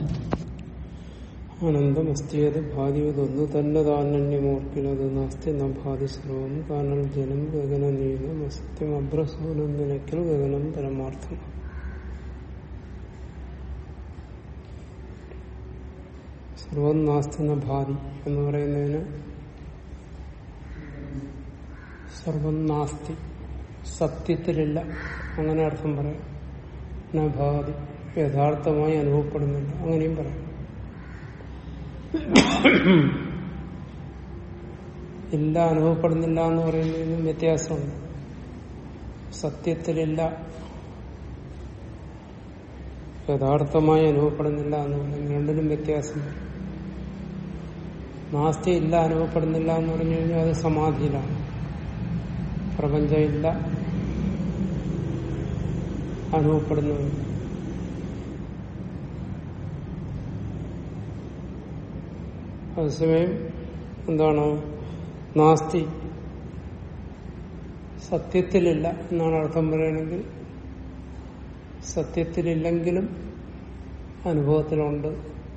അനന്തമസ്തിയത് ഭാതിയതൊന്നു തന്നെ താനന്യമോർക്കിലത് നാസ്തി ന ഭാതി സർവം കാനൽ ജനം ഗഗന നീളം അസത്യം അഭ്രസൂനം നിലയ്ക്കൽ ഗഗനം പരമാർത്ഥം സർവം നാസ്തി ന ഭാതി എന്ന് പറയുന്നതിന് സർവം നാസ്തി സത്യത്തിലില്ല അങ്ങനെ അർത്ഥം പറയാം ന ഭാതി യഥാർത്ഥമായി അനുഭവപ്പെടുന്നില്ല അങ്ങനെയും പറയാം ഇല്ല അനുഭവപ്പെടുന്നില്ല എന്ന് പറയുന്നതിനും വ്യത്യാസമുണ്ട് സത്യത്തിലില്ല യഥാർത്ഥമായി അനുഭവപ്പെടുന്നില്ല എന്ന് പറയുന്നത് രണ്ടിനും വ്യത്യാസമുണ്ട് നാസ്തി ഇല്ല അനുഭവപ്പെടുന്നില്ല എന്ന് പറഞ്ഞു കഴിഞ്ഞാൽ അത് സമാധിയിലാണ് പ്രപഞ്ചം ഇല്ല അനുഭവപ്പെടുന്നുണ്ട് അതേസമയം എന്താണ് നാസ്തി സത്യത്തിലില്ല എന്നാണ് അർത്ഥം പറയുകയാണെങ്കിൽ സത്യത്തിലില്ലെങ്കിലും അനുഭവത്തിലുണ്ട്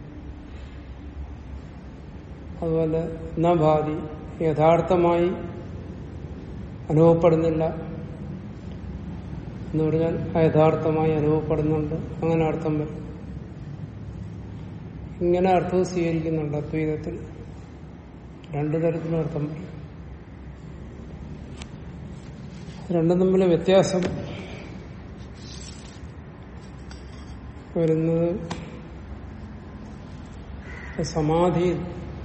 അതുപോലെ ന ഭാതി യഥാർത്ഥമായി അനുഭവപ്പെടുന്നില്ല എന്ന് പറഞ്ഞാൽ അയഥാർത്ഥമായി അനുഭവപ്പെടുന്നുണ്ട് അങ്ങനെ അർത്ഥം വരും ഇങ്ങനെ അർത്ഥവും സ്വീകരിക്കുന്നുണ്ട് അദ്വൈതത്തിൽ രണ്ടു തരത്തിലും അർത്ഥം പറയും രണ്ടും തമ്മിലെ വ്യത്യാസം വരുന്നത് സമാധിയിൽ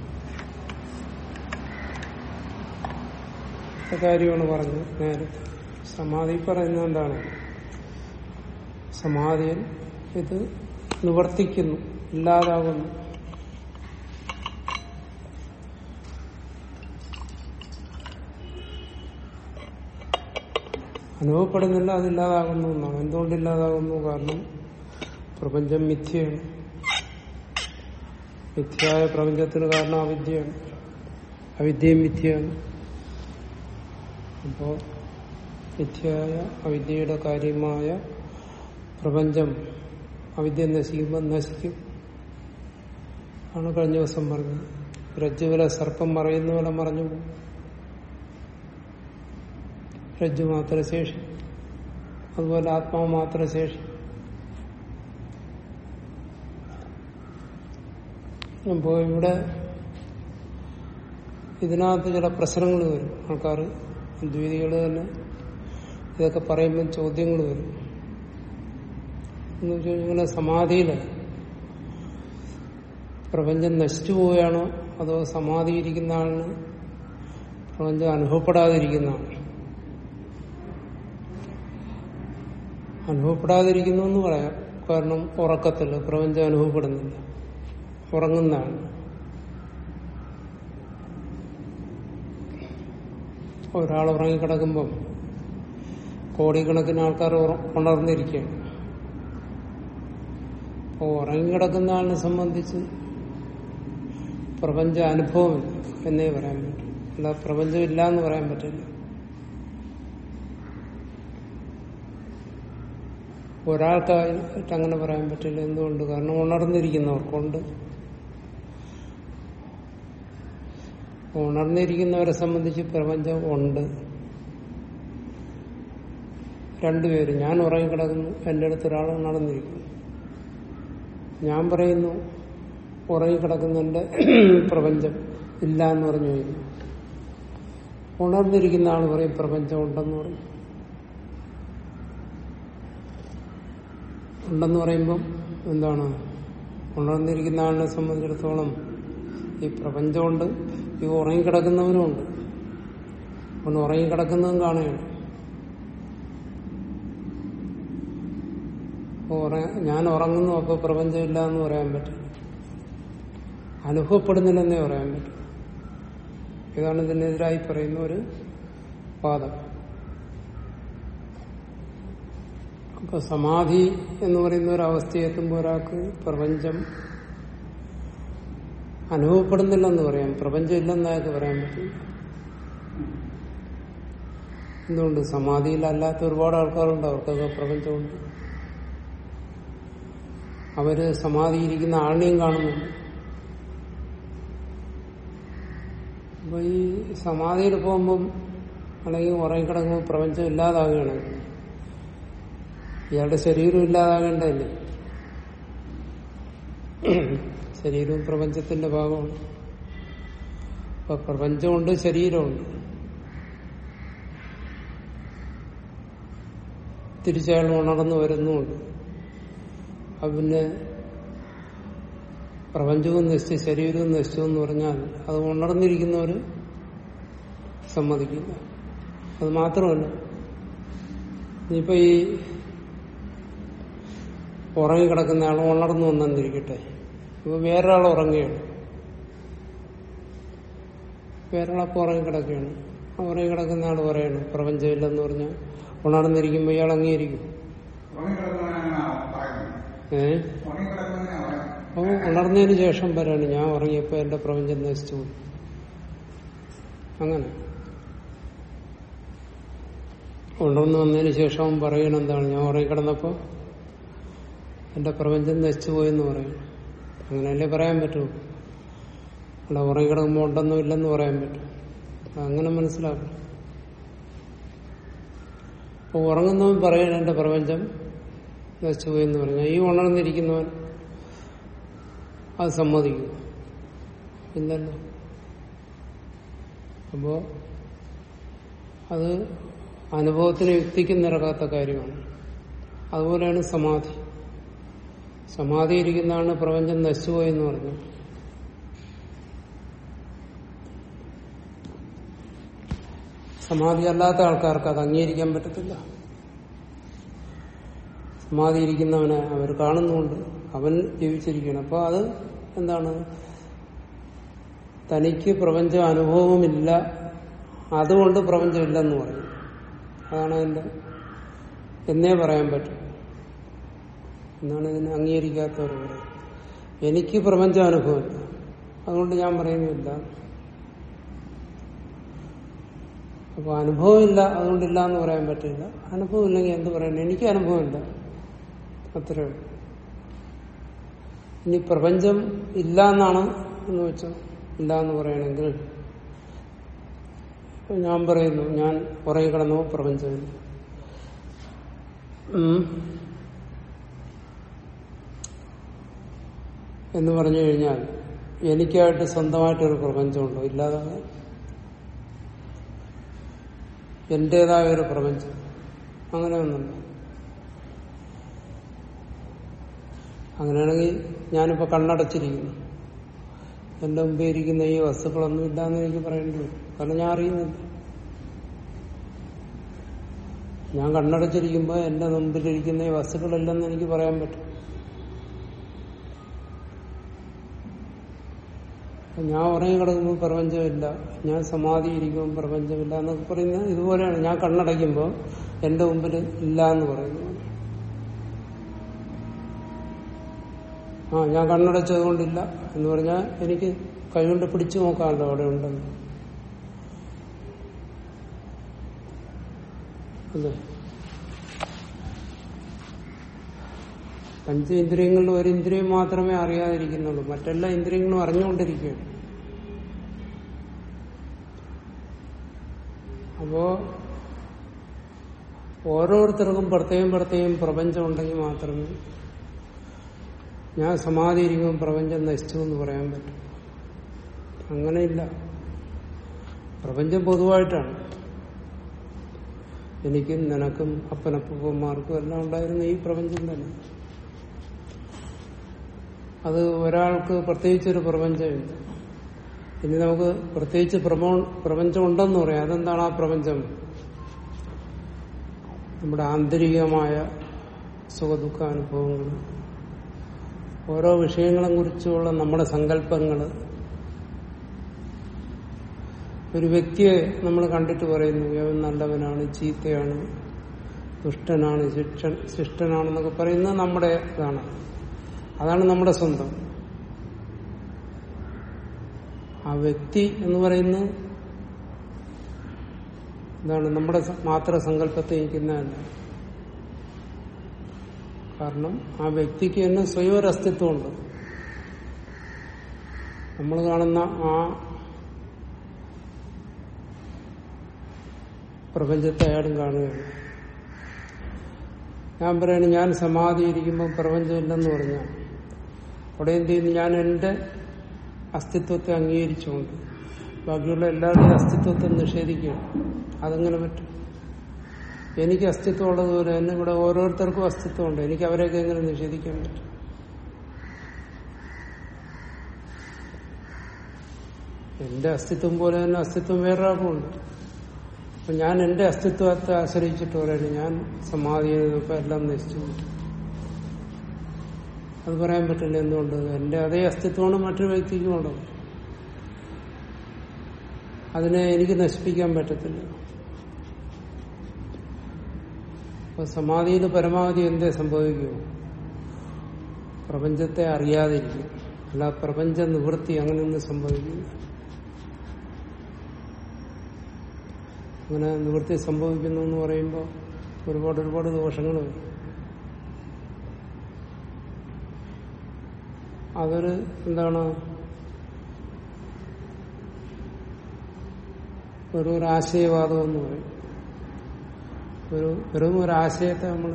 കാര്യമാണ് പറഞ്ഞത് നേരത്തെ സമാധി പറയുന്നത് എന്താണ് സമാധിയിൽ ഇത് നിവർത്തിക്കുന്നു ഇല്ലാതാകുന്നു അനുഭവപ്പെടുന്നില്ല അതില്ലാതാകുന്നു എന്നാണ് എന്തുകൊണ്ടില്ലാതാകുന്നു കാരണം പ്രപഞ്ചം മിഥ്യയാണ് മിഥ്യയായ പ്രപഞ്ചത്തിന് കാരണം അവിദ്യയാണ് അവിദ്യയും മിഥ്യയാണ് അപ്പോ മിഥ്യയായ അവിദ്യയുടെ കാര്യമായ പ്രപഞ്ചം അവിദ്യ നശിക്കുമ്പോൾ നശിക്കും ആണ് കഴിഞ്ഞ ദിവസം പറഞ്ഞത് രജ്ജുവിലെ സർപ്പം മറയുന്ന പോലെ മറഞ്ഞു പോകും രജ്ജു മാത്രം ശേഷി അതുപോലെ ആത്മാവ് മാത്രം ശേഷി അപ്പോ ഇവിടെ ഇതിനകത്ത് ചില പ്രശ്നങ്ങൾ വരും ആൾക്കാർ ദ്വീതികൾ തന്നെ ഇതൊക്കെ പറയുമ്പോൾ ചോദ്യങ്ങൾ വരും എന്ന് വെച്ച് കഴിഞ്ഞാൽ ഇങ്ങനെ സമാധിയില് പ്രപഞ്ചം നശിച്ചു പോവുകയാണോ അതോ സമാധിയിരിക്കുന്ന ആളിന് പ്രപഞ്ചം അനുഭവപ്പെടാതിരിക്കുന്നതാണ് അനുഭവപ്പെടാതിരിക്കുന്നു എന്ന് പറയാം കാരണം ഉറക്കത്തിൽ പ്രപഞ്ചം അനുഭവപ്പെടുന്നില്ല ഉറങ്ങുന്നതാണ് ഒരാൾ ഉറങ്ങിക്കിടക്കുമ്പം കോടിക്കണക്കിന് ആൾക്കാർ ഉണർന്നിരിക്കുകയാണ് അപ്പോൾ ഉറങ്ങിക്കിടക്കുന്ന ആളിനെ സംബന്ധിച്ച് പ്രപഞ്ച അനുഭവം എന്നേ പറയാൻ പറ്റും അല്ല പ്രപഞ്ചം ഇല്ല എന്ന് പറയാൻ പറ്റില്ല ഒരാൾക്കായിട്ട് അങ്ങനെ പറയാൻ പറ്റില്ല എന്തുകൊണ്ട് കാരണം ഉണർന്നിരിക്കുന്നവർക്കുണ്ട് ഉണർന്നിരിക്കുന്നവരെ സംബന്ധിച്ച് പ്രപഞ്ചം ഉണ്ട് രണ്ടുപേര് ഞാൻ ഉറങ്ങിക്കിടക്കുന്നു എന്റെ അടുത്ത് ഒരാൾ ഉണർന്നിരിക്കുന്നു ഞാൻ പറയുന്നു ഉറങ്ങിക്കിടക്കുന്നുണ്ട് പ്രപഞ്ചം ഇല്ല എന്ന് പറഞ്ഞു കഴിഞ്ഞു ഉണർന്നിരിക്കുന്ന ആൾ പറയും പ്രപഞ്ചം ഉണ്ടെന്ന് പറയും ഉണ്ടെന്ന് പറയുമ്പം എന്താണ് ഉണർന്നിരിക്കുന്ന ആളിനെ സംബന്ധിച്ചിടത്തോളം ഈ പ്രപഞ്ചമുണ്ട് ഈ ഉറങ്ങിക്കിടക്കുന്നവനുമുണ്ട് അവൻ ഉറങ്ങിക്കിടക്കുന്നതും കാണുകയാണ് ഞാൻ ഉറങ്ങുന്നു അപ്പൊ പ്രപഞ്ചമില്ല എന്ന് പറയാൻ പറ്റും അനുഭവപ്പെടുന്നില്ലെന്നേ പറയാൻ പറ്റും ഇതാണ് ഇതിനെതിരായി പറയുന്ന ഒരു വാദം അപ്പൊ സമാധി എന്ന് പറയുന്ന ഒരു അവസ്ഥയെത്തുമ്പോൾ ഒരാൾക്ക് പ്രപഞ്ചം അനുഭവപ്പെടുന്നില്ലെന്ന് പറയാം പ്രപഞ്ചം ഇല്ലെന്നായിട്ട് പറയാൻ പറ്റില്ല എന്തുകൊണ്ട് സമാധിയിലല്ലാത്ത ഒരുപാട് ആൾക്കാരുണ്ട് അവർക്കൊക്കെ പ്രപഞ്ചമുണ്ട് അവര് സമാധിയിരിക്കുന്ന ആളിനെയും കാണുന്നുണ്ട് അപ്പൊ ഈ സമാധിയിൽ പോകുമ്പം അല്ലെങ്കിൽ ഉറങ്ങിക്കിടക്കുമ്പോൾ പ്രപഞ്ചം ഇല്ലാതാകുകയാണ് ഇയാളുടെ ശരീരം ഇല്ലാതാകേണ്ടതല്ലേ ശരീരവും പ്രപഞ്ചത്തിന്റെ ഭാഗമാണ് അപ്പൊ പ്രപഞ്ചമുണ്ട് ശരീരമുണ്ട് തിരിച്ചയാൾ ഉണർന്നു വരുന്നുമുണ്ട് അപ്പൊ പിന്നെ പ്രപഞ്ചവും നശിച്ച് ശരീരവും നശിച്ചു എന്ന് പറഞ്ഞാൽ അത് ഉണർന്നിരിക്കുന്നവർ സമ്മതിക്കില്ല അത് മാത്രമല്ല ഇനിയിപ്പോ ഈ ഉറങ്ങിക്കിടക്കുന്ന ആൾ ഉണർന്നു വന്നിരിക്കട്ടെ ഇപ്പൊ വേറൊരാൾ ഉറങ്ങുകയാണ് വേറൊരാളപ്പോൾ ഉറങ്ങിക്കിടക്കുകയാണ് ആ ഉറങ്ങിക്കിടക്കുന്ന ആൾ പറയാണ് പ്രപഞ്ചമില്ലെന്ന് പറഞ്ഞാൽ ഉണർന്നിരിക്കുമ്പോൾ ഇയാൾ അംഗീകരിക്കും ഏഹ് അപ്പൊ ഉണർന്നതിന് ശേഷം പറയാണ് ഞാൻ ഉറങ്ങിയപ്പോ എന്റെ പ്രപഞ്ചം നശിച്ചു പോയി. അങ്ങനെ ഉണർന്നു വന്നതിന് ശേഷം അവൻ പറയണ എന്താണ് ഞാൻ ഉറങ്ങിക്കിടന്നപ്പോ എന്റെ പ്രപഞ്ചം നശിച്ചു പോയെന്ന് പറയണം അങ്ങനെയല്ലേ പറയാൻ പറ്റൂ അല്ല ഉറങ്ങിക്കിടക്കുമ്പോൾ ഉണ്ടെന്നോ ഇല്ലെന്ന് പറയാൻ പറ്റും അങ്ങനെ മനസ്സിലാക്കണം അപ്പൊ ഉറങ്ങുന്നവൻ പറയണം എന്റെ പ്രപഞ്ചം നശിച്ചു പോയെന്ന് പറഞ്ഞാൽ ഈ ഉണർന്നിരിക്കുന്നവൻ അത് സമ്മതിക്കും ഇല്ലല്ലോ അപ്പോ അത് അനുഭവത്തിന് യുക്തിക്ക് നിരക്കാത്ത കാര്യമാണ് അതുപോലെയാണ് സമാധി സമാധി ഇരിക്കുന്നതാണ് പ്രപഞ്ചം നശിച്ചുപോയെന്ന് പറഞ്ഞു സമാധി അല്ലാത്ത ആൾക്കാർക്ക് അത് അംഗീകരിക്കാൻ പറ്റത്തില്ല സമാധി ഇരിക്കുന്നവനെ അവർ കാണുന്നുണ്ട് അവൻ ജീവിച്ചിരിക്കണം അപ്പൊ അത് എന്താണ് തനിക്ക് പ്രപഞ്ച അനുഭവമില്ല അതുകൊണ്ട് പ്രപഞ്ചമില്ലെന്ന് പറയും അതാണ് അതിന്റെ എന്നേ പറയാൻ പറ്റും എന്നാണ് ഇതിനെ അംഗീകരിക്കാത്തവർ പറയുന്നത് എനിക്ക് പ്രപഞ്ച അനുഭവമില്ല അതുകൊണ്ട് ഞാൻ പറയുന്നില്ല അപ്പൊ അനുഭവമില്ല അതുകൊണ്ടില്ല എന്ന് പറയാൻ പറ്റില്ല അനുഭവം ഇല്ലെങ്കിൽ എന്ത് പറയണം എനിക്ക് അനുഭവമില്ല അത്രേ ഉള്ളൂ ഇനി പ്രപഞ്ചം ഇല്ല എന്നാണ് എന്ന് വെച്ചോ ഇല്ല എന്ന് പറയണമെങ്കിൽ ഞാൻ പറയുന്നു ഞാൻ പുറകെ കിടന്നോ പ്രപഞ്ചമില്ല ഉം. എന്ന് പറഞ്ഞു കഴിഞ്ഞാൽ എനിക്കായിട്ട് സ്വന്തമായിട്ടൊരു പ്രപഞ്ചമുണ്ടോ ഇല്ലാതെ എന്റേതായ ഒരു പ്രപഞ്ചം അങ്ങനെ ഒന്നുണ്ട് അങ്ങനെയാണെങ്കിൽ ഞാനിപ്പോ കണ്ണടച്ചിരിക്കുന്നു എന്റെ മുമ്പേ ഇരിക്കുന്ന ഈ വസ്തുക്കളൊന്നും ഇല്ലാന്ന് എനിക്ക് പറയേണ്ടി വരും കാരണം ഞാൻ അറിയുന്നില്ല ഞാൻ കണ്ണടച്ചിരിക്കുമ്പോൾ എന്റെ മുമ്പിലിരിക്കുന്ന ഈ വസ്തുക്കളില്ലെന്ന് എനിക്ക് പറയാൻ പറ്റും അപ്പൊ ഞാൻ ഉറങ്ങി കിടക്കുമ്പോൾ പ്രപഞ്ചമില്ല ഞാൻ സമാധി ഇരിക്കുമ്പോൾ പ്രപഞ്ചമില്ല എന്നൊക്കെ പറയുന്നത് ഇതുപോലെയാണ് ഞാൻ കണ്ണടയ്ക്കുമ്പോൾ എന്റെ മുമ്പിൽ ഇല്ല എന്ന് പറയുന്നു ആ ഞാൻ കണ്ണടച്ചത് കൊണ്ടില്ല എന്ന് പറഞ്ഞാൽ എനിക്ക് കൈകൊണ്ട് പിടിച്ചു നോക്കാമല്ലോ അവിടെ ഉണ്ടെന്ന് അല്ലേ പഞ്ച ഇന്ദ്രിയങ്ങളിൽ ഒരു ഇന്ദ്രിയം മാത്രമേ അറിയാതിരിക്കുന്നുള്ളൂ മറ്റെല്ലാ ഇന്ദ്രിയങ്ങളും അറിഞ്ഞുകൊണ്ടിരിക്കുകയാണ് അപ്പോ ഓരോരുത്തർക്കും പ്രത്യേകം പ്രത്യേകം പ്രപഞ്ചം ഉണ്ടെങ്കിൽ മാത്രമേ ഞാൻ സമാധി ഇരിക്കുമ്പോൾ പ്രപഞ്ചം നശിച്ചു എന്ന് പറയാൻ പറ്റും അങ്ങനെയില്ല പ്രപഞ്ചം പൊതുവായിട്ടാണ് എനിക്കും നിനക്കും അപ്പനപ്പൂപ്പന്മാർക്കും എല്ലാം ഉണ്ടായിരുന്ന ഈ പ്രപഞ്ചം തന്നെ അത് ഒരാൾക്ക് പ്രത്യേകിച്ചൊരു പ്രപഞ്ചമില്ല ഇനി നമുക്ക് പ്രത്യേകിച്ച് പ്രപോ- പ്രപഞ്ചം ഉണ്ടെന്ന് പറയാം അതെന്താണ് ആ പ്രപഞ്ചം നമ്മുടെ ആന്തരികമായ സുഖദുഃഖ അനുഭവങ്ങൾ ഓരോ വിഷയങ്ങളെ കുറിച്ചുള്ള നമ്മുടെ സങ്കല്പങ്ങൾ ഒരു വ്യക്തിയെ നമ്മൾ കണ്ടിട്ട് പറയുന്നു അവൻ നല്ലവനാണ് ചീത്തയാണ് ദുഷ്ടനാണ് ശിക്ഷ ശിഷ്ടനാണെന്നൊക്കെ പറയുന്നത് നമ്മുടെ ഇതാണ് അതാണ് നമ്മുടെ സ്വന്തം ആ വ്യക്തി എന്ന് പറയുന്നത് എന്താണ് നമ്മുടെ സ- മാത്ര സങ്കല്പത്തെ നിൽക്കുന്നതല്ല കാരണം ആ വ്യക്തിക്ക് തന്നെ സ്വയം ഒരു അസ്തിത്വമുണ്ട് നമ്മൾ കാണുന്ന ആ പ്രപഞ്ചത്തെ അയാളും കാണുകയാണ് ഞാൻ പറയുന്നു ഞാൻ സമാധി ഇരിക്കുമ്പോൾ പ്രപഞ്ചമില്ലെന്ന് പറഞ്ഞാൽ അവിടെ എന്ത് ചെയ്യുന്നു ഞാൻ എന്റെ അസ്തിത്വത്തെ അംഗീകരിച്ചുകൊണ്ട് ബാക്കിയുള്ള എല്ലാവരുടെയും അസ്തിത്വത്തെ നിഷേധിക്കുകയാണ് അതെങ്ങനെ പറ്റും എനിക്ക് അസ്തിത്വം ഉള്ളതുപോലെ തന്നെ ഇവിടെ ഓരോരുത്തർക്കും അസ്തിത്വമുണ്ട് എനിക്ക് അവരെയൊക്കെ എങ്ങനെ നിഷേധിക്കാൻ പറ്റും എന്റെ അസ്തിത്വം പോലെ തന്നെ അസ്തിത്വം വേറൊരാൾക്കുണ്ട് അപ്പൊ ഞാൻ എന്റെ അസ്തിത്വത്തെ ആശ്രയിച്ചിട്ട് പറയുന്നു ഞാൻ സമാധി ചെയ്തപ്പോ എല്ലാം നശിച്ചു പോയി. അത് പറയാൻ പറ്റില്ല എന്തുകൊണ്ട് എന്റെ അതേ അസ്തിത്വമാണ് മറ്റൊരു വ്യക്തിക്കും ഉള്ളത് അതിനെ എനിക്ക് നശിപ്പിക്കാൻ പറ്റത്തില്ല അപ്പൊ സമാധിയിൽ പരമാവധി എന്തേ സംഭവിക്കുമോ പ്രപഞ്ചത്തെ അറിയാതിരിക്കും അല്ല പ്രപഞ്ച നിവൃത്തി അങ്ങനെയൊന്നും സംഭവിക്കില്ല അങ്ങനെ നിവൃത്തി സംഭവിക്കുന്നു എന്ന് പറയുമ്പോൾ ഒരുപാട് ഒരുപാട് ദോഷങ്ങൾ വരും അതൊരു എന്താണ് ഒരു ഒരു ആശയവാദം എന്ന് പറയും ഒരു വെറും ഒരു ആശയത്തെ നമ്മൾ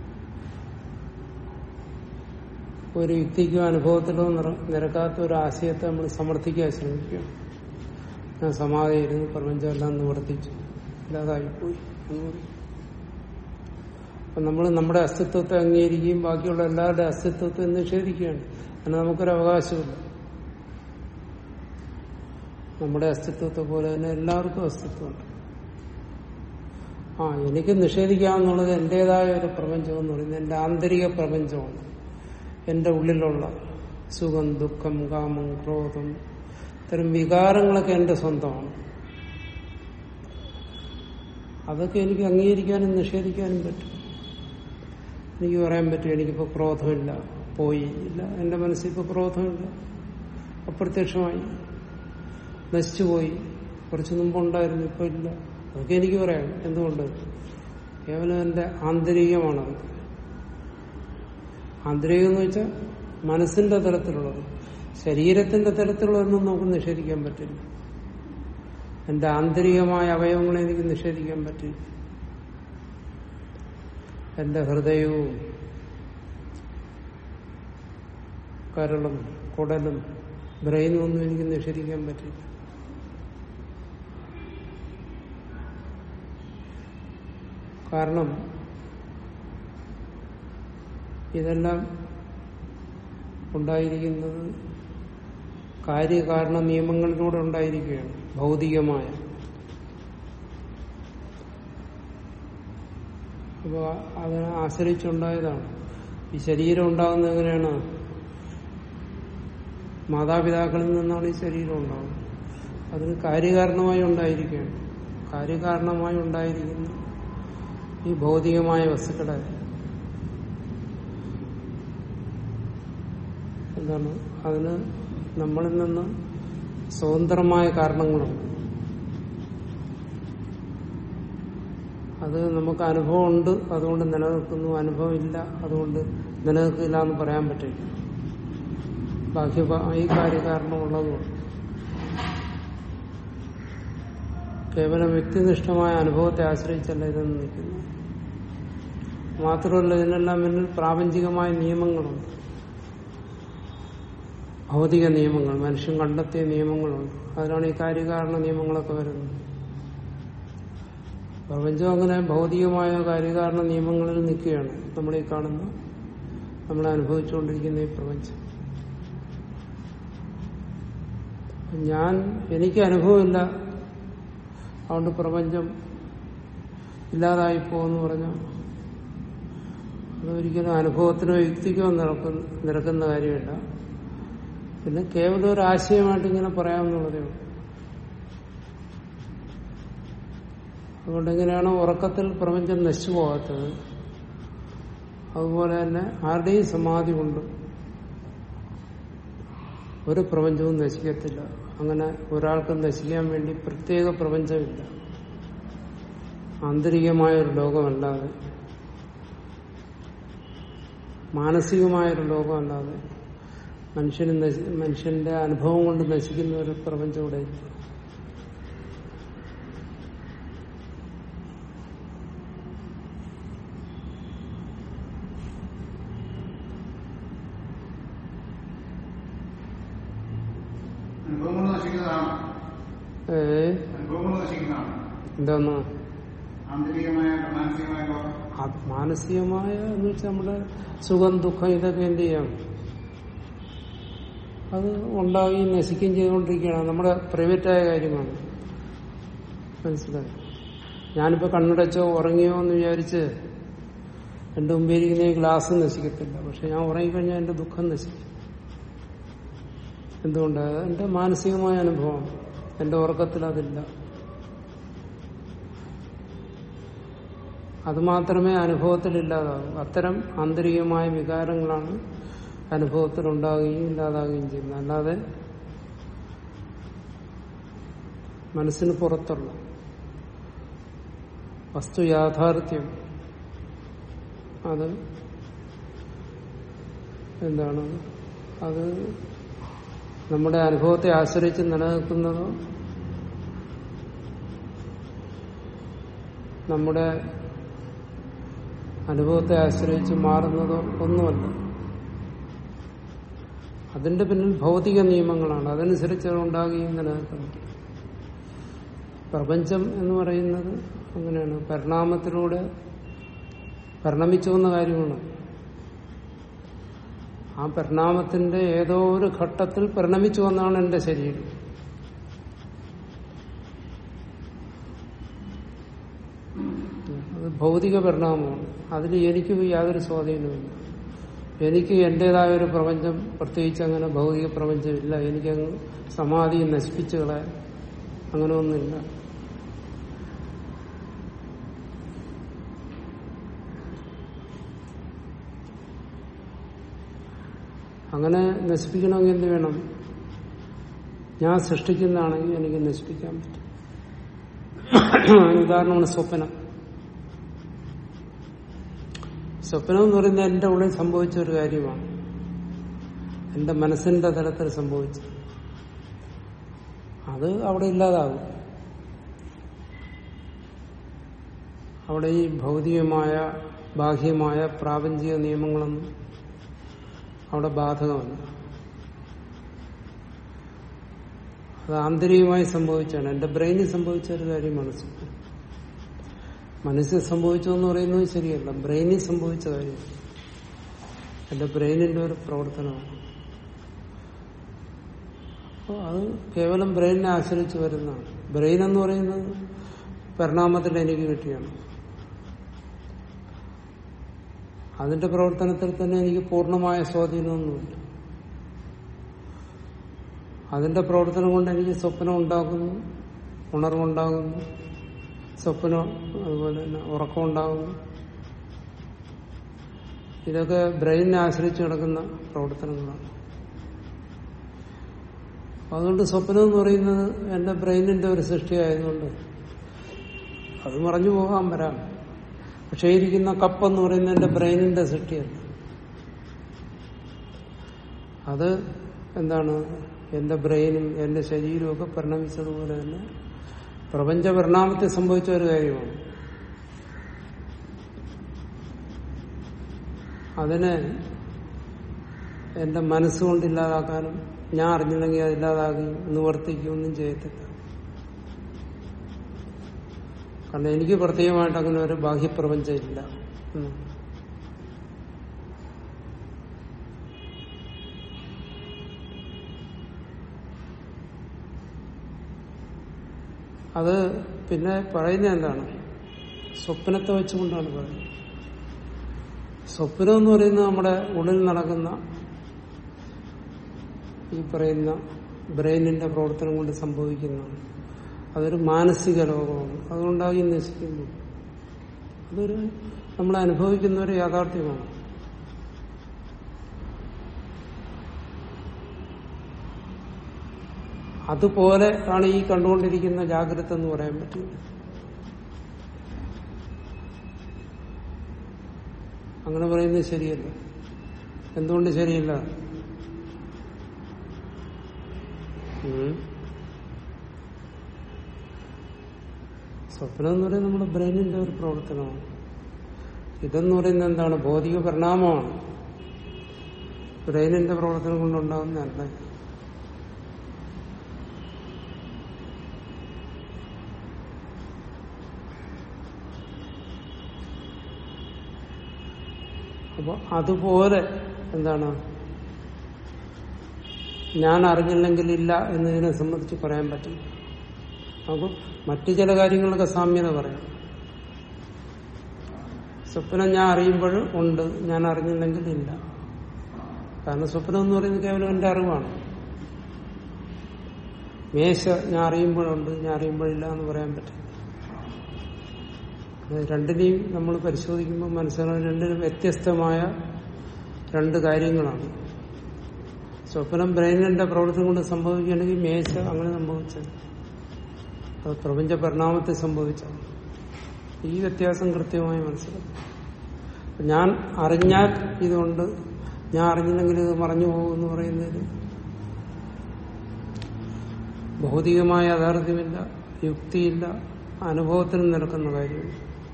ഒരു യുക്തിക്കോ അനുഭവത്തിലോ നിറ- നിരക്കാത്ത ഒരു ആശയത്തെ നമ്മൾ സമർത്ഥിക്കാൻ ശ്രമിക്കുക ഞാൻ സമാധിയിരുന്ന് പ്രപഞ്ചമെല്ലാം നിവർത്തിച്ചു ഇല്ലാതായിപ്പോയി എന്ന് പറയും അപ്പൊ നമ്മൾ നമ്മുടെ അസ്തിത്വത്തെ അംഗീകരിക്കുകയും ബാക്കിയുള്ള എല്ലാവരുടെ അസ്തിത്വത്തെ നിഷേധിക്കുകയാണ് അതിന് നമുക്കൊരു അവകാശമില്ല നമ്മുടെ അസ്തിത്വത്തെ പോലെ തന്നെ എല്ലാവർക്കും അസ്തിത്വമുണ്ട് ആ എനിക്ക് നിഷേധിക്കാമെന്നുള്ളത് എന്റേതായ ഒരു പ്രപഞ്ചം എന്ന് പറയുന്നത് എന്റെ ആന്തരിക പ്രപഞ്ചമാണ് എന്റെ ഉള്ളിലുള്ള സുഖം ദുഃഖം കാമം ക്രോധം ഇത്തരം വികാരങ്ങളൊക്കെ എന്റെ സ്വന്തമാണ് അതൊക്കെ എനിക്ക് അംഗീകരിക്കാനും നിഷേധിക്കാനും പറ്റും എനിക്ക് പറയാൻ പറ്റും എനിക്കിപ്പോ ക്രോധമില്ല പോയി ഇല്ല എന്റെ മനസ്സിൽ ഇപ്പൊ ക്രോധമില്ല അപ്രത്യക്ഷമായി നശിച്ചുപോയി കുറച്ചു മുമ്പുണ്ടായിരുന്നു ഇപ്പൊ ഇല്ല അതൊക്കെ എനിക്ക് പറയാം എന്തുകൊണ്ട് കേവലം എന്റെ ആന്തരികമാണ് അതൊക്കെ ആന്തരികം എന്ന് വെച്ചാൽ മനസ്സിന്റെ തലത്തിലുള്ളത് ശരീരത്തിന്റെ തലത്തിലുള്ളതൊന്നും നമുക്ക് നിഷേധിക്കാൻ പറ്റില്ല എന്റെ ആന്തരികമായ അവയവങ്ങളെ എനിക്ക് നിഷേധിക്കാൻ പറ്റില്ല എന്റെ ഹൃദയവും കരളും കുടലും ബ്രെയിനും ഒന്നും എനിക്ക് നിഷേധിക്കാൻ പറ്റില്ല കാരണം ഇതെല്ലാം ഉണ്ടായിരിക്കുന്നത് കാര്യകാരണ നിയമങ്ങളിലൂടെ ഉണ്ടായിരിക്കുകയാണ് ഭൗതികമായ അപ്പോൾ അതിനെ ആശ്രയിച്ചുണ്ടായതാണ് ഈ ശരീരം ഉണ്ടാകുന്നത് എങ്ങനെയാണ് മാതാപിതാക്കളിൽ നിന്നാണ് ഈ ശരീരം ഉണ്ടാകുന്നത് അതിന് കാര്യകാരണമായി ഉണ്ടായിരിക്കുകയാണ് കാര്യകാരണമായി ഉണ്ടായിരിക്കുന്ന ഈ ഭൗതികമായ വസ്തുക്കളെ എന്താണ് അതിന് നമ്മളിൽ നിന്ന് സ്വതന്ത്രമായ കാരണങ്ങളുണ്ട് അത് നമുക്ക് അനുഭവം ഉണ്ട് അതുകൊണ്ട് നിലനിൽക്കുന്നു അനുഭവം ഇല്ല അതുകൊണ്ട് നിലനിൽക്കില്ല എന്ന് പറയാൻ പറ്റില്ല ബാഹ്യമായി കാര്യകാരണമുള്ളതുകൊണ്ട് കേവലം വ്യക്തിനിഷ്ഠമായ അനുഭവത്തെ ആശ്രയിച്ചല്ല ഇതൊന്നും നിൽക്കുന്നു മാത്രമല്ല ഇതിനെല്ലാം മുന്നിൽ പ്രാപഞ്ചികമായ നിയമങ്ങളുണ്ട് ഭൗതിക നിയമങ്ങൾ മനുഷ്യൻ കണ്ടെത്തിയ നിയമങ്ങളുണ്ട് അതിലാണ് ഈ കാര്യകാരണ നിയമങ്ങളൊക്കെ വരുന്നത് പ്രപഞ്ചം അങ്ങനെ ഭൗതികമായ കാര്യകാരണ നിയമങ്ങളിൽ നിൽക്കുകയാണ് നമ്മളീ കാണുന്ന നമ്മളെ അനുഭവിച്ചുകൊണ്ടിരിക്കുന്ന ഈ പ്രപഞ്ചം ഞാൻ എനിക്ക് അനുഭവമില്ല അതുകൊണ്ട് പ്രപഞ്ചം ഇല്ലാതായി പോകുമെന്ന് പറഞ്ഞാൽ അതൊരിക്കലും അനുഭവത്തിനോ യുക്തിക്കോ നിരക്കുന്ന നിരക്കുന്ന കാര്യമില്ല പിന്നെ കേവലം ഒരു ആശയമായിട്ട് ഇങ്ങനെ പറയാമെന്നുള്ളതേ ഉള്ളൂ അതുകൊണ്ട് എങ്ങനെയാണോ ഉറക്കത്തിൽ പ്രപഞ്ചം നശിച്ചു പോകാത്തത് അതുപോലെ തന്നെ ആരുടെയും സമാധി കൊണ്ട് ഒരു പ്രപഞ്ചവും നശിക്കത്തില്ല അങ്ങനെ ഒരാൾക്ക് നശിക്കാൻ വേണ്ടി പ്രത്യേക പ്രപഞ്ചമില്ല ആന്തരികമായ ഒരു ലോകമല്ലാതെ മാനസികമായൊരു ലോകം അല്ലാതെ മനുഷ്യന് നശി- മനുഷ്യന്റെ അനുഭവം കൊണ്ട് നശിക്കുന്ന ഒരു പ്രപഞ്ചം ഇവിടെ ഇല്ല അനുഭവങ്ങൾ നശിക്കുന്നതാണ് ഏ അനുഭവങ്ങൾ നശിക്കുന്നതാണ് എന്താന്ന് ആന്തരികമായ മാനസികമായ ലോകം ആ മാനസികമായ എന്ന് വെച്ചാൽ നമ്മുടെ സുഖം ദുഃഖം ഇതൊക്കെ എന്ത് ചെയ്യാം അത് ഉണ്ടായി നശിക്കുകയും ചെയ്തുകൊണ്ടിരിക്കുകയാണ് നമ്മുടെ പ്രൈവറ്റായ കാര്യമാണ് മനസ്സിലായി ഞാനിപ്പോ കണ്ണടച്ചോ ഉറങ്ങിയോ എന്ന് വിചാരിച്ച് എന്റെ മുമ്പിരിക്കുന്ന ഈ ഗ്ലാസ് നശിക്കത്തില്ല പക്ഷെ ഞാൻ ഉറങ്ങിക്കഴിഞ്ഞാൽ എന്റെ ദുഃഖം നശിക്കും എന്തുകൊണ്ട് എന്റെ മാനസികമായ അനുഭവം എന്റെ ഉറക്കത്തിൽ അതില്ല അത് മാത്രമേ അനുഭവത്തിൽ ഇല്ലാതാകൂ അത്തരം ആന്തരികമായ വികാരങ്ങളാണ് അനുഭവത്തിൽ ഉണ്ടാകുകയും ഇല്ലാതാകുകയും ചെയ്യുന്നത് അല്ലാതെ മനസ്സിന് പുറത്തുള്ള വസ്തു യാഥാർത്ഥ്യം അത് എന്താണ് അത് നമ്മുടെ അനുഭവത്തെ ആശ്രയിച്ച് നിലനിൽക്കുന്നതോ നമ്മുടെ അനുഭവത്തെ ആശ്രയിച്ച് മാറുന്നതോ ഒന്നുമല്ല അതിന്റെ പിന്നിൽ ഭൗതിക നിയമങ്ങളാണ് അതനുസരിച്ച് അത് ഉണ്ടാകുകയും നിലനിൽക്കുന്നു പ്രപഞ്ചം എന്ന് പറയുന്നത് അങ്ങനെയാണ് പരിണാമത്തിലൂടെ പരിണമിച്ചു വന്ന കാര്യമാണ് ആ പരിണാമത്തിന്റെ ഏതോ ഒരു ഘട്ടത്തിൽ പരിണമിച്ചു വന്നാണ് എന്റെ ശരീരം അത് ഭൗതിക പരിണാമമാണ് അതിൽ എനിക്ക് യാതൊരു സ്വാധീനവുമില്ല എനിക്ക് എന്റേതായ ഒരു പ്രപഞ്ചം പ്രത്യേകിച്ച് അങ്ങനെ ഭൗതിക പ്രപഞ്ചമില്ല എനിക്കങ്ങ് സമാധി നശിപ്പിച്ചു കളയാൻ അങ്ങനെ ഒന്നുമില്ല അങ്ങനെ നശിപ്പിക്കണമെങ്കിൽ എന്ത് വേണം ഞാൻ സൃഷ്ടിക്കുന്നതാണെങ്കിൽ എനിക്ക് നശിപ്പിക്കാൻ പറ്റും അതിന് ഉദാഹരണമാണ് സ്വപ്നം സ്വപ്നം എന്ന് പറയുന്നത് എന്റെ ഉള്ളിൽ സംഭവിച്ച ഒരു കാര്യമാണ് എന്റെ മനസ്സിന്റെ തലത്തിൽ സംഭവിച്ചു അത് അവിടെ ഇല്ലാതാകും അവിടെ ഈ ഭൗതികമായ ബാഹ്യമായ പ്രാപഞ്ചിക നിയമങ്ങളൊന്നും അവിടെ ബാധകമല്ല അത് ആന്തരികമായി സംഭവിച്ചാണ് എന്റെ ബ്രെയിനിൽ സംഭവിച്ച ഒരു കാര്യമാണ് സ്വപ്നം മനസ്സിൽ സംഭവിച്ചു എന്ന് പറയുന്നത് ശരിയല്ല ബ്രെയിനിൽ സംഭവിച്ച കാര്യം എന്റെ ബ്രെയിനിന്റെ ഒരു പ്രവർത്തനമാണ് അപ്പോൾ അത് കേവലം ബ്രെയിനിനെ ആശ്രയിച്ച് വരുന്നതാണ് ബ്രെയിൻ എന്ന് പറയുന്നത് പരിണാമത്തിൽ എനിക്ക് കിട്ടിയാണ് അതിന്റെ പ്രവർത്തനത്തിൽ തന്നെ എനിക്ക് പൂർണ്ണമായ സ്വാധീനമൊന്നുമില്ല അതിന്റെ പ്രവർത്തനം കൊണ്ട് എനിക്ക് സ്വപ്നം ഉണ്ടാകുന്നു ഉണർവുണ്ടാകുന്നു സ്വപ്നം അതുപോലെ തന്നെ ഉറക്കം ഉണ്ടാകുന്നു ഇതൊക്കെ ബ്രെയിനിനെ ആശ്രയിച്ച് കിടക്കുന്ന പ്രവർത്തനങ്ങളാണ് അതുകൊണ്ട് സ്വപ്നം എന്ന് പറയുന്നത് എന്റെ ബ്രെയിനിന്റെ ഒരു സൃഷ്ടിയായതുകൊണ്ട് അത് മറഞ്ഞു പോകാൻ വരാം പക്ഷേ ഇരിക്കുന്ന കപ്പ് എന്ന് പറയുന്നത് എന്റെ ബ്രെയിനിന്റെ സൃഷ്ടിയല്ല അത് എന്താണ് എന്റെ ബ്രെയിനും എന്റെ ശരീരവും ഒക്കെ പരിണമിച്ചതുപോലെ തന്നെ പ്രപഞ്ച പരിണാമത്തെ സംഭവിച്ച ഒരു കാര്യമാണ് അതിനെ എന്റെ മനസ്സുകൊണ്ട് ഇല്ലാതാക്കാനും ഞാൻ അറിഞ്ഞില്ലെങ്കിൽ അത് ഇല്ലാതാകുകയും നിവർത്തിക്കുകയൊന്നും ചെയ്യത്തില്ല കാരണം എനിക്ക് പ്രത്യേകമായിട്ട് അങ്ങനെ ഒരു ബാഹ്യപ്രപഞ്ചം ഇല്ല ഉം. അത് പിന്നെ പറയുന്നത് എന്താണ് സ്വപ്നത്തെ വെച്ചുകൊണ്ടാണ് പറയുന്നത് സ്വപ്നം എന്ന് പറയുന്നത് നമ്മുടെ ഉള്ളിൽ നടക്കുന്ന ഈ പറയുന്ന ബ്രെയിനിന്റെ പ്രവർത്തനം കൊണ്ട് സംഭവിക്കുന്നതാണ് അതൊരു മാനസിക ലോകമാണ് അതുകൊണ്ടായി നശിക്കുന്നു അതൊരു നമ്മൾ അനുഭവിക്കുന്ന ഒരു യാഥാർത്ഥ്യമാണ് അതുപോലെ ആണ് ഈ കണ്ടുകൊണ്ടിരിക്കുന്ന ജാഗ്രത എന്ന് പറയാൻ പറ്റില്ല അങ്ങനെ പറയുന്നത് ശരിയല്ല എന്തുകൊണ്ട് ശരിയല്ല ഉം. സ്വപ്നം എന്ന് പറയുന്നത് നമ്മുടെ ബ്രെയിനിന്റെ ഒരു പ്രവർത്തനമാണ് ഇതെന്ന് പറയുന്നത് എന്താണ് ഭൗതിക പരിണാമമാണ് ബ്രെയിനിന്റെ പ്രവർത്തനം കൊണ്ടുണ്ടാകുന്നതല്ല അപ്പൊ അതുപോലെ എന്താണ് ഞാൻ അറിഞ്ഞില്ലെങ്കിൽ ഇല്ല എന്നതിനെ സംബന്ധിച്ച് പറയാൻ പറ്റും അപ്പൊ മറ്റു ചില കാര്യങ്ങളൊക്കെ സാമ്യത പറയാം സ്വപ്നം ഞാൻ അറിയുമ്പോൾ ഉണ്ട് ഞാൻ അറിഞ്ഞില്ലെങ്കിൽ ഇല്ല കാരണം സ്വപ്നം എന്ന് പറയുന്നത് കേവലം എന്റെ അറിവാണ് മേശ ഞാൻ അറിയുമ്പോഴുണ്ട് ഞാൻ അറിയുമ്പോഴില്ല എന്ന് പറയാൻ പറ്റില്ല അത് രണ്ടിനെയും നമ്മൾ പരിശോധിക്കുമ്പോൾ മനസ്സിലാകും രണ്ടിനും വ്യത്യസ്തമായ രണ്ട് കാര്യങ്ങളാണ് സ്വപ്നം ബ്രെയിനിന്റെ പ്രവർത്തനം കൊണ്ട് സംഭവിക്കുകയാണെങ്കിൽ മേശ അങ്ങനെ സംഭവിച്ചത് അത് പ്രപഞ്ച പരിണാമത്തിൽ സംഭവിച്ചത് ഈ വ്യത്യാസം കൃത്യമായി മനസ്സിലാക്കും ഞാൻ അറിഞ്ഞാൽ ഇതുകൊണ്ട് ഞാൻ അറിഞ്ഞില്ലെങ്കിൽ ഇത് മറഞ്ഞു പോകും എന്ന് പറയുന്നതിൽ ഭൗതികമായ യാഥാർത്ഥ്യമില്ല യുക്തിയില്ല അനുഭവത്തിൽ നടക്കുന്ന കാര്യമില്ല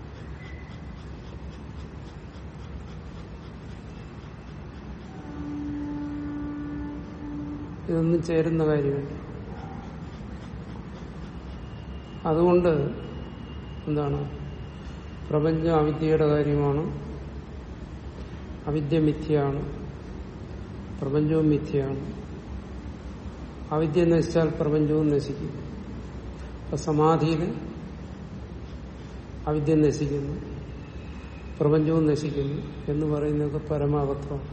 ഇതൊന്നും ചേരുന്ന കാര്യമില്ല അതുകൊണ്ട് എന്താണ് പ്രപഞ്ചം അവിദ്യയുടെ കാര്യമാണ് അവിദ്യ മിഥ്യയാണ് പ്രപഞ്ചവും മിഥ്യയാണ് അവിദ്യ നശിച്ചാൽ പ്രപഞ്ചവും നശിക്കും അപ്പൊ സമാധിയിൽ അവിദ്യ നശിക്കുന്നു പ്രപഞ്ചവും നശിക്കുന്നു എന്ന് പറയുന്നത് പരമാവത്വമാണ്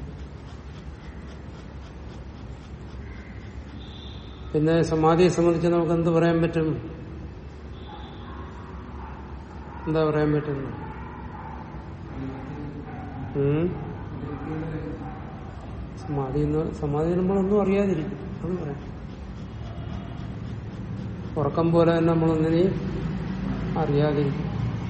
പിന്നെ സമാധിയെ സംബന്ധിച്ച് നമുക്ക് എന്ത് പറയാൻ പറ്റും എന്താ പറയാൻ പറ്റുന്നത് ഉം? സമാധി എന്ന് സമാധി നമ്മളൊന്നും അറിയാതിരിക്കും അത് പറയാം ഉറക്കം പോലെ തന്നെ നമ്മളൊന്നിനെയും അറിയാതിരിക്കും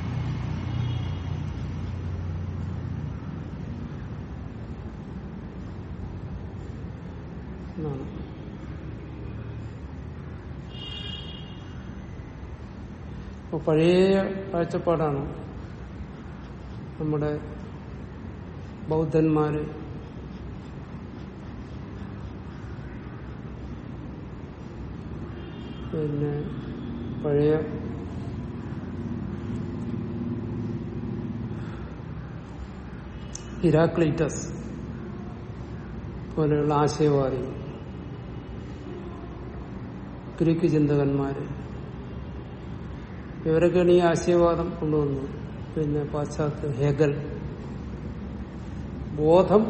എന്നാണ് അപ്പൊ പഴയ കാഴ്ചപ്പാടാണ് നമ്മുടെ ബൗദ്ധന്മാര് പിന്നെ പഴയ ഇരാക്ലീറ്റസ് പോലെയുള്ള ആശയവാദികൾ ഗ്രീക്ക് ചിന്തകന്മാര് ഇവരൊക്കെയാണ് ഈ ആശയവാദം കൊണ്ടുവന്നത് പിന്നെ പാശ്ചാത്യ ഹെഗൽ ബോധം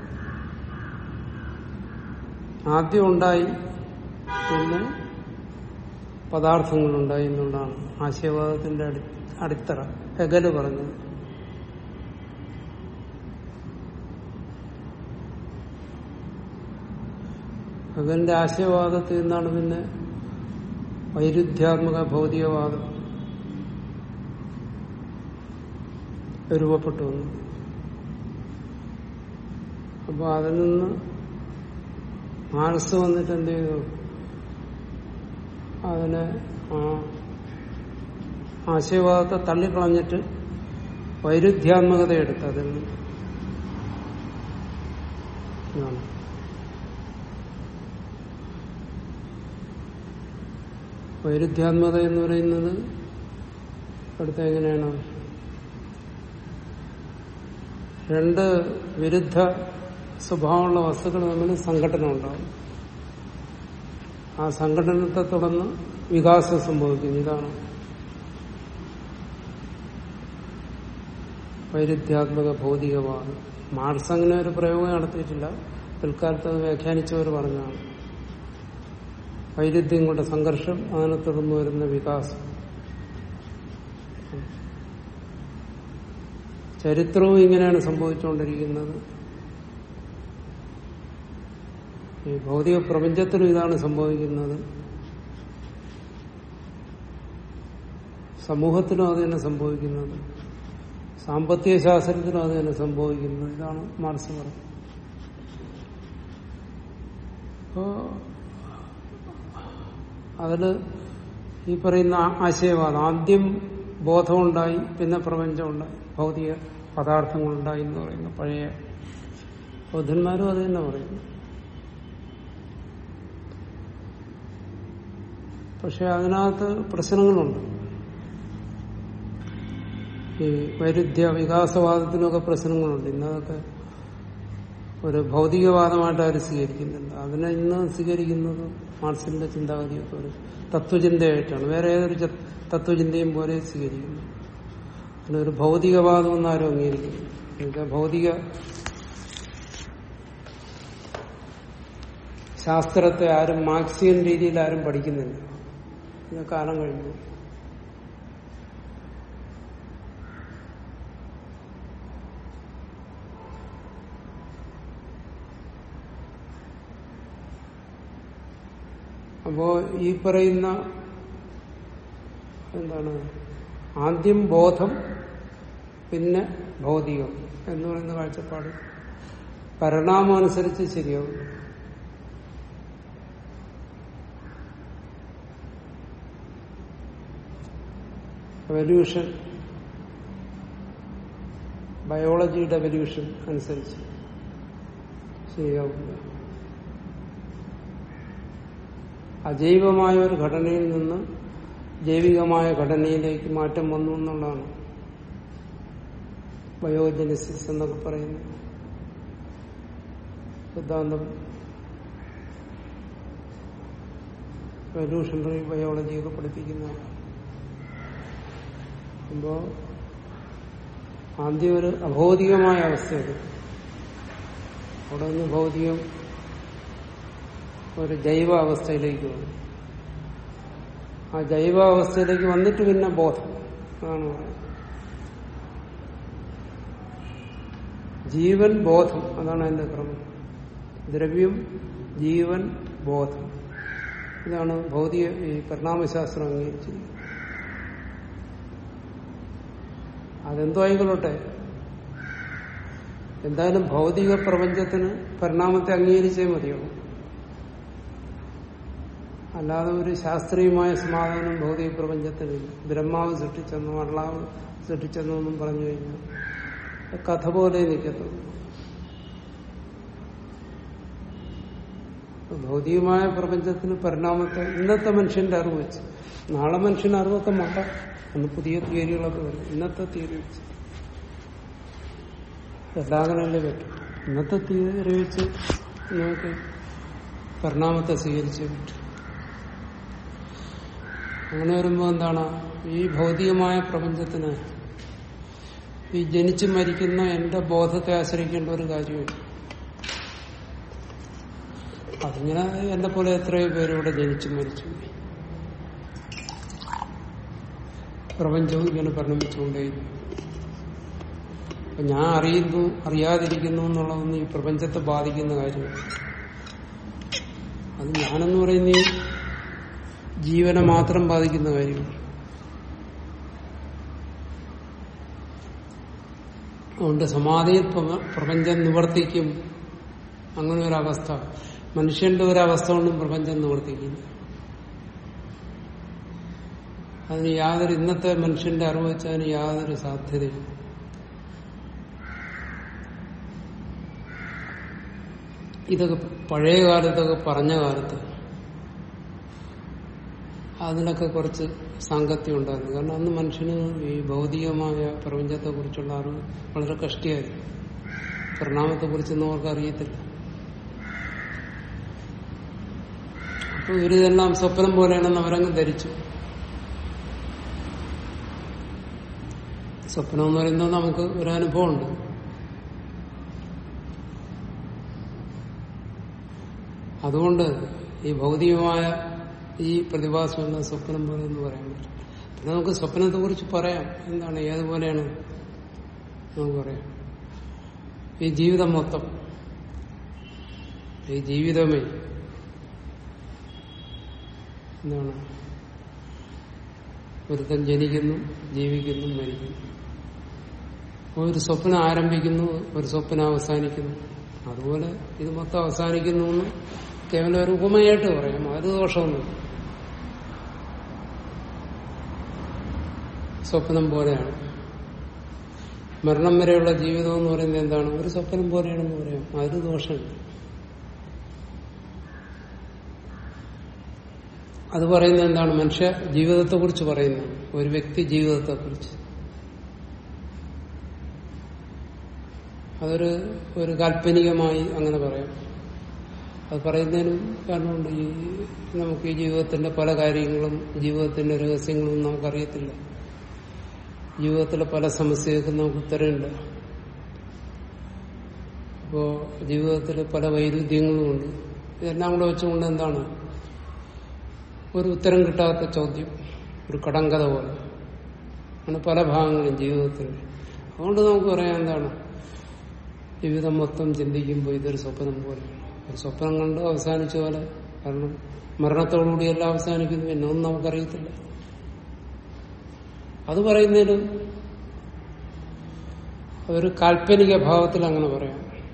ആദ്യം ഉണ്ടായി പിന്നെ പദാർത്ഥങ്ങളുണ്ടായി എന്നുള്ളതാണ് ആശയവാദത്തിന്റെ അടി അടിത്തറ ഹെഗല് പറഞ്ഞത് ഹെഗലിന്റെ ആശയവാദത്തിൽ നിന്നാണ് പിന്നെ വൈരുദ്ധ്യാത്മക ഭൗതികവാദം രൂപപ്പെട്ടു വന്നു അപ്പൊ അതിൽ നിന്ന് മാർസ് വന്നിട്ട് എന്ത് ചെയ്തു അതിനെ ആ ആശയവാദത്തെ തള്ളിക്കളഞ്ഞിട്ട് വൈരുദ്ധ്യാത്മകത എടുത്ത് അതിൽ നിന്ന് ഇതാണ്. വൈരുദ്ധ്യാത്മകത എന്ന് പറയുന്നത് അടുത്ത എങ്ങനെയാണ് രണ്ട് വിരുദ്ധ സ്വഭാവമുള്ള വസ്തുക്കൾ തമ്മിൽ സംഘടന ഉണ്ടാവും ആ സംഘടനത്തെ തുടർന്ന് വികാസം സംഭവിക്കുന്നു ഇതാണ് വൈരുദ്ധ്യാത്മക ഭൗതികവാദം മാർക്സ് അങ്ങനെ ഒരു പ്രയോഗം നടത്തിയിട്ടില്ല പിൽക്കാലത്ത് അത് വ്യാഖ്യാനിച്ചവർ പറഞ്ഞതാണ് വൈരുദ്ധ്യം കൊണ്ട് സംഘർഷം അതിനെ തുടർന്ന് വരുന്ന വികാസം ചരിത്രവും ഇങ്ങനെയാണ് സംഭവിച്ചുകൊണ്ടിരിക്കുന്നത് ഈ ഭൗതിക പ്രപഞ്ചത്തിലും ഇതാണ് സംഭവിക്കുന്നത് സമൂഹത്തിലും അത് തന്നെ സംഭവിക്കുന്നത് സാമ്പത്തിക ശാസ്ത്രത്തിലും അത് തന്നെ സംഭവിക്കുന്നത് ഇതാണ് മാർക്സ് പറഞ്ഞത് അപ്പോ അതില് ഈ പറയുന്ന ആ- ആശയവാദം ആദ്യം ബോധമുണ്ടായി പിന്നെ പ്രപഞ്ചമുണ്ടായി ഭൗതിക പദാർത്ഥങ്ങളുണ്ടായി എന്ന് പറയുന്ന പഴയ ബൗദ്ധന്മാരും അത് തന്നെ പറയുന്നു പക്ഷെ അതിനകത്ത് പ്രശ്നങ്ങളുണ്ട് ഈ വൈരുദ്ധ്യ വികാസവാദത്തിനൊക്കെ പ്രശ്നങ്ങളുണ്ട് ഇന്നതൊക്കെ ഒരു ഭൗതികവാദമായിട്ട് ആരും സ്വീകരിക്കുന്നില്ല അതിനെ ഇന്ന് സ്വീകരിക്കുന്നത് മാർക്സിന്റെ ചിന്താഗതിയൊക്കെ ഒരു തത്വചിന്തയായിട്ടാണ് വേറെ ഏതൊരു ച- തത്വചിന്തയും പോലെ സ്വീകരിക്കുന്നു അതിനൊരു ഭൗതികവാദം എന്ന് ആരും അംഗീകരിക്കുന്നു എന്നുവെച്ചാൽ ഭൗതിക ശാസ്ത്രത്തെ ആരും മാർക്സിയൻ രീതിയിൽ ആരും പഠിക്കുന്നില്ല ഇത് കാലം കഴിഞ്ഞു അപ്പോ ഈ പറയുന്ന എന്താണ് ആദ്യം ബോധം പിന്നെ ഭൗതികം എന്ന് പറയുന്ന കാഴ്ചപ്പാട് പരിണാമം അനുസരിച്ച് ശരിയാവും എവല്യൂഷൻ ബയോളജിയുടെ എവല്യൂഷൻ അനുസരിച്ച് ശരിയാവില്ല അജൈവമായ ഒരു ഘടനയിൽ നിന്ന് ജൈവികമായ ഘടനയിലേക്ക് മാറ്റം വന്നു എന്നുള്ളതാണ് ബയോജനസിസ് എന്നൊക്കെ പറയുന്നത് സിദ്ധാന്തം എവല്യൂഷണറി ബയോളജിയൊക്കെ പഠിപ്പിക്കുന്നതാണ് അപ്പോ ആദ്യം ഒരു അഭൗതികമായ അവസ്ഥയത് അവിടെ നിന്ന് ഭൗതികം ഒരു ജൈവ അവസ്ഥയിലേക്ക് വന്നു ആ ജൈവ അവസ്ഥയിലേക്ക് വന്നിട്ട് പിന്നെ ബോധം അതാണ് പറയുന്നത് ജീവൻ ബോധം അതാണ് അതിന്റെ ക്രമം ദ്രവ്യം ജീവൻ ബോധം ഇതാണ് ഭൗതിക ഈ പരിണാമശാസ്ത്രം അംഗീകരിച്ചിരിക്കുന്നത് അതെന്തോ ആയിക്കൊള്ളട്ടെ എന്തായാലും ഭൗതിക പ്രപഞ്ചത്തിന് പരിണാമത്തെ അംഗീകരിച്ചേ മതിയാവും അല്ലാതെ ഒരു ശാസ്ത്രീയമായ സമാധാനം ഭൗതിക പ്രപഞ്ചത്തിനില്ല ബ്രഹ്മാവ് സൃഷ്ടിച്ചെന്നോ അള്ളാവ് സൃഷ്ടിച്ചെന്നോ എന്നും പറഞ്ഞു കഴിഞ്ഞാൽ കഥ പോലെ നിൽക്കത്തുള്ളൂ ഭൗതികമായ പ്രപഞ്ചത്തിന് പരിണാമത്തെ ഇന്നത്തെ മനുഷ്യന്റെ അറിവ് വെച്ച് നാളെ മനുഷ്യന്റെ അറിവൊക്കെ മാറ്റാം അന്ന് പുതിയ തിയറികളൊക്കെ വരും ഇന്നത്തെ തിയറി വെച്ച് എല്ലാം അങ്ങനെയല്ലേ പറ്റും ഇന്നത്തെ തിയറി വെച്ച് നമുക്ക് പരിണാമത്തെ സ്വീകരിച്ചേ പറ്റും അങ്ങനെ വരുമ്പോൾ എന്താണ് ഈ ഭൗതികമായ പ്രപഞ്ചത്തിന് ഈ ജനിച്ചു മരിക്കുന്ന എന്റെ ബോധത്തെ ആശ്രയിക്കേണ്ട ഒരു കാര്യമില്ല അതിങ്ങനെ എന്നെ പോലെ എത്രയോ പേരിവിടെ ജനിച്ചു മരിച്ചു പ്രപഞ്ചവും ഇങ്ങനെ പരിണമിച്ചുകൊണ്ടേയിരുന്നു അപ്പൊ ഞാൻ അറിയുന്നു അറിയാതിരിക്കുന്നു എന്നുള്ളതൊന്നും ഈ പ്രപഞ്ചത്തെ ബാധിക്കുന്ന കാര്യമാണ് അത് ഞാനെന്ന് പറയുന്ന ഈ ജീവനെ മാത്രം ബാധിക്കുന്ന കാര്യമാണ് അതുകൊണ്ട് സമാധിയിൽ പ്രപ- പ്രപഞ്ചം നിവർത്തിക്കും അങ്ങനെ ഒരവസ്ഥ മനുഷ്യന്റെ ഒരവസ്ഥ കൊണ്ടും പ്രപഞ്ചം നിവർത്തിക്കില്ല അതിന് യാതൊരു ഇന്നത്തെ മനുഷ്യന്റെ അറിവ് വെച്ചാൽ അതിന് യാതൊരു സാധ്യതയും ഇതൊക്കെ പഴയ കാലത്തൊക്കെ പറഞ്ഞ കാലത്ത് അതിനൊക്കെ കുറച്ച് സാങ്കത്യം ഉണ്ടായിരുന്നു കാരണം അന്ന് മനുഷ്യന് ഈ ഭൗതികമായ പ്രപഞ്ചത്തെ കുറിച്ചുള്ള അറിവ് വളരെ കഷ്ടിയായിരുന്നു പരിണാമത്തെ കുറിച്ചൊന്നും അവർക്ക് അറിയത്തില്ല അപ്പൊ ഇവരിതെല്ലാം സ്വപ്നം പോലെയാണെന്ന് അവരങ്ങ് ധരിച്ചു സ്വപ്നം എന്ന് പറയുന്നത് നമുക്ക് ഒരു അനുഭവമുണ്ട് അതുകൊണ്ട് ഈ ഭൗതികമായ ഈ പ്രതിഭാസം എന്ന സ്വപ്നം പോലെ എന്ന് പറയാൻ പറ്റും പിന്നെ നമുക്ക് സ്വപ്നത്തെ കുറിച്ച് പറയാം എന്താണ് ഏതുപോലെയാണ് നമുക്ക് പറയാം ഈ ജീവിതം മൊത്തം ഈ ജീവിതമേ എന്താണ് ഒരുത്തൻ ജനിക്കുന്നു ജീവിക്കുന്നു മരിക്കുന്നു ഒരു സ്വപ്നം ആരംഭിക്കുന്നു ഒരു സ്വപ്നം അവസാനിക്കുന്നു അതുപോലെ ഇത് മൊത്തം അവസാനിക്കുന്നു എന്ന് കേവലം ഒരു ഉപമയായിട്ട് പറയാം അത് ദോഷമൊന്നുമില്ല സ്വപ്നം പോലെയാണ് മരണം വരെയുള്ള ജീവിതം എന്ന് പറയുന്നത് എന്താണ് ഒരു സ്വപ്നം പോലെയാണെന്ന് പറയാം അതിന് ദോഷമില്ല അത് പറയുന്നത് എന്താണ് മനുഷ്യ ജീവിതത്തെ കുറിച്ച് പറയുന്നത് ഒരു വ്യക്തി ജീവിതത്തെ കുറിച്ച് അതൊരു ഒരു കാൽപ്പനികമായി അങ്ങനെ പറയാം അത് പറയുന്നതിനും കാരണമുണ്ട് ഈ നമുക്ക് ഈ ജീവിതത്തിന്റെ പല കാര്യങ്ങളും ജീവിതത്തിന്റെ രഹസ്യങ്ങളും നമുക്കറിയത്തില്ല ജീവിതത്തിലെ പല സമസ്യകൾക്കും നമുക്ക് ഉത്തരമില്ല അപ്പോ ജീവിതത്തിൽ പല വൈരുദ്ധ്യങ്ങളുമുണ്ട് ഇതെല്ലാം കൂടെ വെച്ചുകൊണ്ട് എന്താണ് ഒരു ഉത്തരം കിട്ടാത്ത ചോദ്യം ഒരു കടങ്കഥ പോലെ ആണ് പല ഭാഗങ്ങളും ജീവിതത്തിൽ അതുകൊണ്ട് നമുക്ക് പറയാം എന്താണ് ജീവിതം മൊത്തം ചിന്തിക്കുമ്പോൾ ഇതൊരു സ്വപ്നം പോലെയാണ് ഒരു സ്വപ്നം കണ്ട് അവസാനിച്ച പോലെ കാരണം മരണത്തോടുകൂടി എല്ലാം അവസാനിക്കുന്നു പിന്നെ ഒന്നും നമുക്കറിയത്തില്ല അത് പറയുന്നതിന് ഒരു കാൽപ്പനിക ഭാവത്തിൽ അങ്ങനെ പറയാം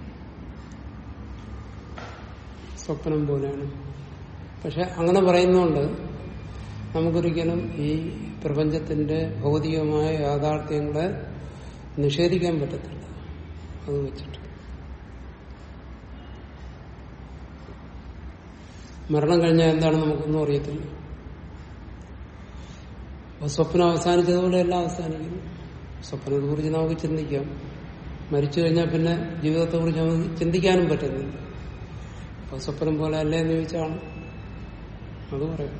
സ്വപ്നം പോലെയാണ് പക്ഷെ അങ്ങനെ പറയുന്നതുകൊണ്ട് നമുക്കൊരിക്കലും ഈ പ്രപഞ്ചത്തിന്റെ ഭൗതികമായ യാഥാർത്ഥ്യങ്ങളെ നിഷേധിക്കാൻ പറ്റത്തില്ല അത് വെച്ചിട്ട് മരണം കഴിഞ്ഞാൽ എന്താണ് നമുക്കൊന്നും അറിയത്തില്ല അപ്പൊ സ്വപ്നം അവസാനിച്ചതുപോലെ എല്ലാം അവസാനിക്കുന്നു സ്വപ്നത്തെ കുറിച്ച് നമുക്ക് ചിന്തിക്കാം മരിച്ചു കഴിഞ്ഞാൽ പിന്നെ ജീവിതത്തെ കുറിച്ച് നമുക്ക് ചിന്തിക്കാനും പറ്റുന്നില്ല അപ്പൊ സ്വപ്നം പോലെ അല്ലേ എന്ന് ചോദിച്ചാണ് അത് പറയാം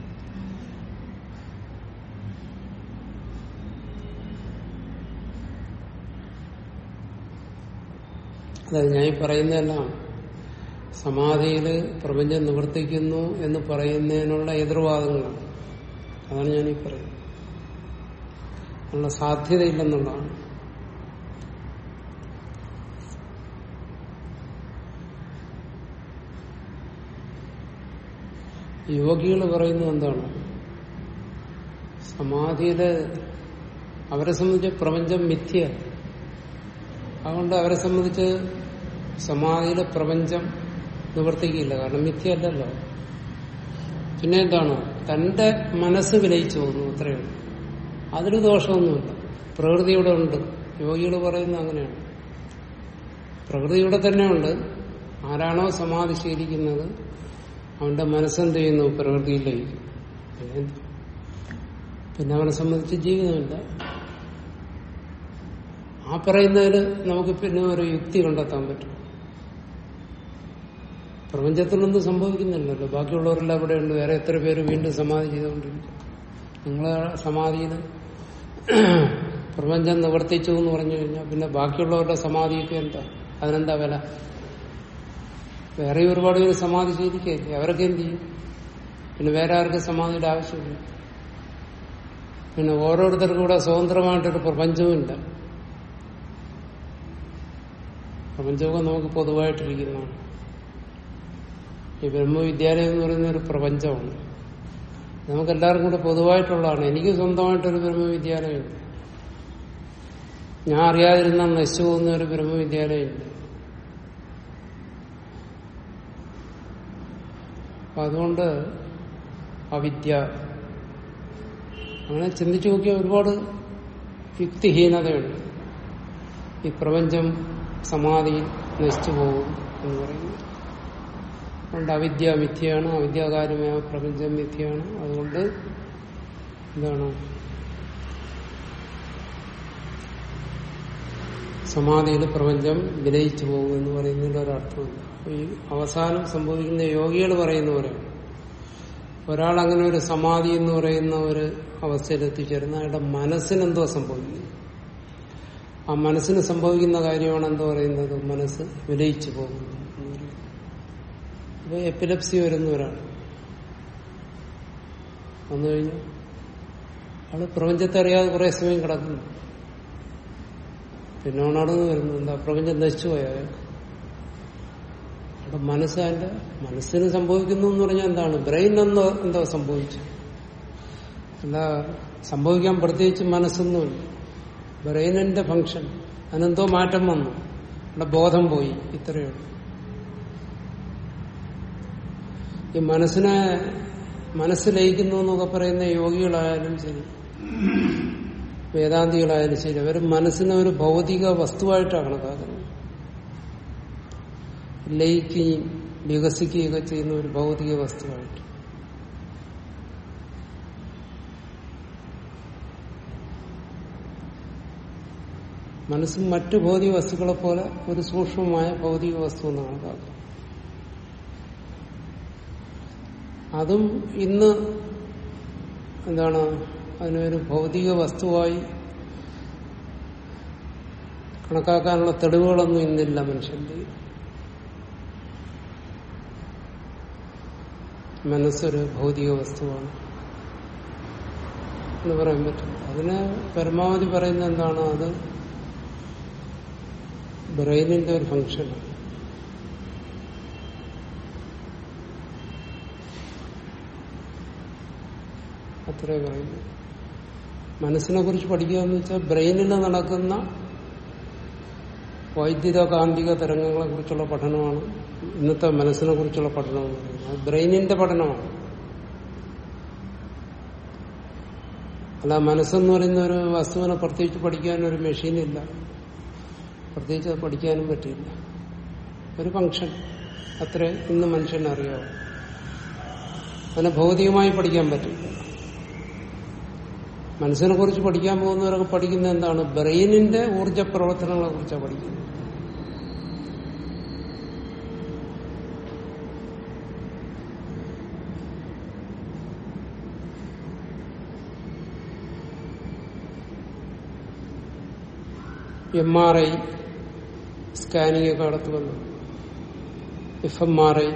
അതായത് ഞാൻ ഈ പറയുന്നതെല്ലാം സമാധിയിൽ പ്രപഞ്ചം നിവർത്തിക്കുന്നു എന്ന് പറയുന്നതിനുള്ള എതിർവാദങ്ങളാണ് അതാണ് ഞാൻ ഈ പറയുന്നത് അതിനുള്ള സാധ്യതയില്ലെന്നുള്ളതാണ് യോഗികൾ പറയുന്നത് എന്താണ് സമാധിയില് അവരെ സംബന്ധിച്ച് പ്രപഞ്ചം മിഥ്യ അതുകൊണ്ട് അവരെ സംബന്ധിച്ച് സമാധിയിലെ പ്രപഞ്ചം നിവർത്തിക്കില്ല കാരണം മിഥ്യയല്ലല്ലോ പിന്നെ എന്താണ് തന്റെ മനസ്സ് വിലയിച്ചു പോകുന്നു അത്രയേ ഉള്ളൂ അതിൽ ദോഷമൊന്നുമില്ല പ്രകൃതിയുടെ ഉണ്ട് യോഗികൾ പറയുന്നത് അങ്ങനെയാണ് പ്രകൃതിയുടെ തന്നെ ഉണ്ട് ആരാണോ സമാധി ശീലിക്കുന്നത് അവന്റെ മനസ്സെന്ത് ചെയ്യുന്നു പ്രകൃതിയിലേക്ക് പിന്നെ എന്ത്? പിന്നെ അവനെ സംബന്ധിച്ച് ജീവിതമില്ല ആ പറയുന്നതിൽ നമുക്ക് പിന്നെ ഒരു യുക്തി കണ്ടെത്താൻ പറ്റും പ്രപഞ്ചത്തിലൊന്നും സംഭവിക്കുന്നില്ലല്ലോ ബാക്കിയുള്ളവരെല്ലാം അവിടെ ഉണ്ട് വേറെ എത്ര പേര് വീണ്ടും സമാധി ചെയ്തുകൊണ്ടിരിക്കും നിങ്ങൾ സമാധിയിൽ പ്രപഞ്ചം നിവർത്തിച്ചു എന്ന് പറഞ്ഞു കഴിഞ്ഞാൽ പിന്നെ ബാക്കിയുള്ളവരുടെ സമാധിക്ക് എന്താ അതിനെന്താ വില വേറെ ഒരുപാട് പേര് സമാധി ചെയ്തിരിക്കുകയല്ലേ അവരൊക്കെ എന്ത് ചെയ്യും പിന്നെ വേറെ ആർക്കും സമാധിയുടെ ആവശ്യമില്ല പിന്നെ ഓരോരുത്തർക്കും കൂടെ സ്വതന്ത്രമായിട്ടൊരു പ്രപഞ്ചവുമില്ല പ്രപഞ്ചമൊക്കെ നമുക്ക് പൊതുവായിട്ടിരിക്കുന്നതാണ് ഈ ബ്രഹ്മവിദ്യാലയം എന്ന് പറയുന്ന ഒരു പ്രപഞ്ചമാണ് നമുക്ക് എല്ലാവർക്കും കൂടെ പൊതുവായിട്ടുള്ളതാണ് എനിക്ക് സ്വന്തമായിട്ടൊരു ബ്രഹ്മവിദ്യാലയമുണ്ട് ഞാൻ അറിയാതിരുന്ന നശിച്ചു പോകുന്ന ഒരു ബ്രഹ്മവിദ്യാലയമുണ്ട് അപ്പൊ അതുകൊണ്ട് അവിദ്യ അങ്ങനെ ചിന്തിച്ചു നോക്കിയാൽ ഒരുപാട് യുക്തിഹീനതയുണ്ട് ഈ പ്രപഞ്ചം സമാധിയിൽ നശിച്ചു പോകും എന്ന് പറയുന്നു അതുകൊണ്ട് അവിദ്യ മിഥ്യയാണ് അവിദ്യാകാര്യമായ പ്രപഞ്ചം മിഥ്യയാണ് അതുകൊണ്ട് എന്താണ് സമാധിയിൽ പ്രപഞ്ചം വിലയിച്ചു പോകും എന്ന് പറയുന്നതിന്റെ ഒരർത്ഥമുണ്ട് അപ്പൊ ഈ അവസാനം സംഭവിക്കുന്ന യോഗികൾ പറയുന്ന പോലെയാണ് ഒരാൾ അങ്ങനെ ഒരു സമാധി എന്ന് പറയുന്ന ഒരു അവസ്ഥയിൽ എത്തിച്ചേരുന്ന അയാളുടെ മനസ്സിനെന്തോ സംഭവിക്കുന്നു ആ മനസ്സിന് സംഭവിക്കുന്ന കാര്യമാണ് എന്തോ പറയുന്നത് മനസ്സ് വിലയിച്ചു പോകുന്നു എന്ന് പറയുന്നത്. അപ്പൊ എപ്പിലപ്സി വരുന്ന ഒരാൾ വന്നു കഴിഞ്ഞു ആള് പ്രപഞ്ചത്തെ അറിയാതെ കുറെ സമയം കിടക്കുന്നു പിന്നെ ഉണർന്നു വരുന്നു എന്താ പ്രപഞ്ചം നശിച്ചു പോയാൽ അവിടെ മനസ്സ് അതിന്റെ മനസ്സിന് സംഭവിക്കുന്നു എന്ന് പറഞ്ഞാൽ എന്താണ് ബ്രെയിൻ എന്തോ എന്തോ സംഭവിച്ചു അല്ല സംഭവിക്കാൻ പ്രത്യേകിച്ച് മനസ്സൊന്നുമില്ല ബ്രെയിനിന്റെ ഫങ്ഷൻ അതിനെന്തോ മാറ്റം വന്നു അവിടെ ബോധം പോയി ഇത്രയേ ഉള്ളൂ ഈ മനസ്സിനെ മനസ്സ് ലയിക്കുന്നു എന്നൊക്കെ പറയുന്ന യോഗികളായാലും ശരി വേദാന്തികളായാലും ശരി അവർ മനസ്സിനെ ഒരു ഭൗതിക വസ്തുവായിട്ടാണ് കണക്കാക്കുന്നത് ലയിക്കുകയും വികസിക്കുകയൊക്കെ ചെയ്യുന്ന ഒരു ഭൗതിക വസ്തുവായിട്ട് മനസ്സും മറ്റു ഭൗതിക വസ്തുക്കളെ പോലെ ഒരു സൂക്ഷ്മമായ ഭൗതിക വസ്തു എന്ന് കണക്കാക്കുക അതും ഇന്ന് എന്താണ് അതിനൊരു ഭൗതിക വസ്തുവായി കണക്കാക്കാനുള്ള തെളിവുകളൊന്നും ഇന്നില്ല മനുഷ്യന്റെ മനസ്സൊരു ഭൗതിക വസ്തുവാണ് എന്ന് പറയാൻ പറ്റും അതിന് പരമാവധി പറയുന്നത് എന്താണ് അത് ബ്രെയിനിന്റെ ഒരു ഫംഗ്ഷനാണ് അത്രേ പറയുന്നു മനസ്സിനെ കുറിച്ച് പഠിക്കുക എന്ന് വെച്ചാൽ ബ്രെയിനിൽ നടക്കുന്ന വൈദ്യുത കാന്തിക തരംഗങ്ങളെ കുറിച്ചുള്ള പഠനമാണ് ഇന്നത്തെ മനസ്സിനെ കുറിച്ചുള്ള പഠനം എന്ന് പറയുന്നത് അത് ബ്രെയിനിന്റെ പഠനമാണ് അല്ല മനസ്സെന്ന് പറയുന്ന ഒരു വസ്തുവിനെ പ്രത്യേകിച്ച് പഠിക്കാൻ ഒരു മെഷീനില്ല പ്രത്യേകിച്ച് അത് പഠിക്കാനും പറ്റില്ല ഒരു ഫംഗ്ഷൻ അത്രേ ഇന്ന് മനുഷ്യനെ അറിയാവും അതിനെ ഭൗതികമായി പഠിക്കാൻ പറ്റില്ല മനസ്സിനെ കുറിച്ച് പഠിക്കാൻ പോകുന്നവരൊക്കെ പഠിക്കുന്നത് എന്താണ് ബ്രെയിനിന്റെ ഊർജ പ്രവർത്തനങ്ങളെ കുറിച്ചാണ് പഠിക്കുന്നത് എം ആർ ഐ സ്കാനിങ് ഒക്കെ നടത്തി വന്നു എഫ് എം ആർ ഐ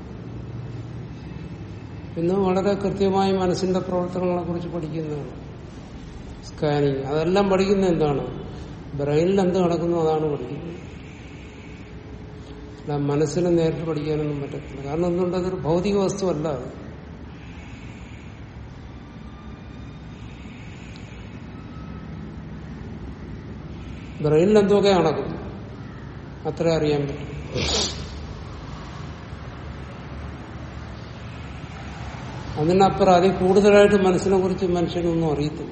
ഇന്ന് വളരെ കൃത്യമായി മനസ്സിന്റെ പ്രവർത്തനങ്ങളെ കുറിച്ച് പഠിക്കുന്നതാണ് സ്കാനിങ് അതെല്ലാം പഠിക്കുന്നത് എന്താണ് ബ്രെയിനിൽ എന്ത് നടക്കുന്നു അതാണ് പഠിക്കുന്നത് അല്ല മനസ്സിനെ നേരിട്ട് പഠിക്കാനൊന്നും പറ്റത്തില്ല കാരണം എന്തുകൊണ്ട് അതൊരു ഭൗതിക വസ്തുവല്ല അത് ബ്രെയിനിൽ എന്തൊക്കെ നടക്കുന്നു അത്ര അറിയാൻ പറ്റും അതിനപ്പുറം അതിൽ കൂടുതലായിട്ട് മനസ്സിനെ കുറിച്ച് മനുഷ്യനൊന്നും അറിയത്തില്ല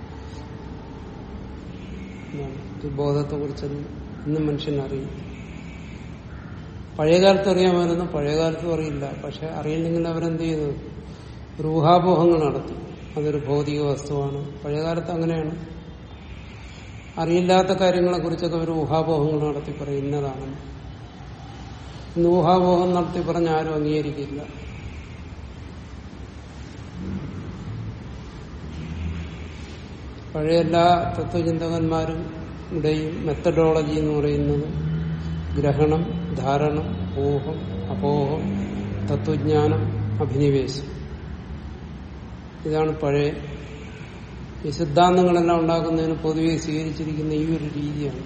എന്താണ്? ഈ ബോധത്തെ കുറിച്ചൊന്നും ഇന്നും മനുഷ്യൻ അറിയും പഴയകാലത്ത് അറിയാമായിരുന്നു പഴയകാലത്തും അറിയില്ല പക്ഷെ അറിയില്ലെങ്കിൽ അവരെന്ത് ചെയ്തു ഒരു ഊഹാപോഹങ്ങൾ നടത്തി അതൊരു ഭൗതിക വസ്തുവാണ് പഴയകാലത്ത് അങ്ങനെയാണ് അറിയില്ലാത്ത കാര്യങ്ങളെ കുറിച്ചൊക്കെ ഒരു ഊഹാപോഹങ്ങൾ നടത്തി പറയുന്നതാണ് ഇന്ന് ഊഹാപോഹം നടത്തി പറഞ്ഞ ആരും അംഗീകരിക്കില്ല പഴയ എല്ലാ തത്വചിന്തകന്മാരും ഇവിടെയും മെത്തഡോളജി എന്ന് പറയുന്നത് ഗ്രഹണം ധാരണം ഊഹം അപോഹം തത്വജ്ഞാനം അഭിനിവേശം ഇതാണ് പഴയ ഈ സിദ്ധാന്തങ്ങളെല്ലാം ഉണ്ടാക്കുന്നതിന് പൊതുവെ സ്വീകരിച്ചിരിക്കുന്ന ഈ ഒരു രീതിയാണ്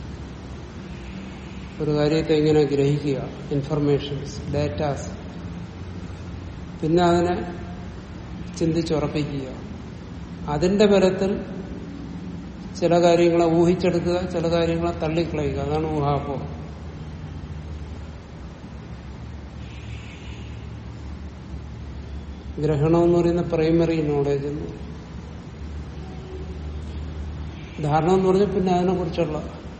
ഒരു കാര്യത്തെ ഇങ്ങനെ ഗ്രഹിക്കുക ഇൻഫർമേഷൻസ് ഡേറ്റാസ് പിന്നെ അതിനെ ചിന്തിച്ചുറപ്പിക്കുക അതിന്റെ ബലത്തിൽ ചില കാര്യങ്ങളെ ഊഹിച്ചെടുക്കുക ചില കാര്യങ്ങളെ തള്ളിക്കളയുക അതാണ് ഊഹാപോഹം ഗ്രഹണം എന്ന് പറയുന്ന പ്രൈമറി നോളേജ് എന്ന് പറയും. ധാരണ എന്ന് പറഞ്ഞാൽ പിന്നെ അതിനെ കുറിച്ചുള്ള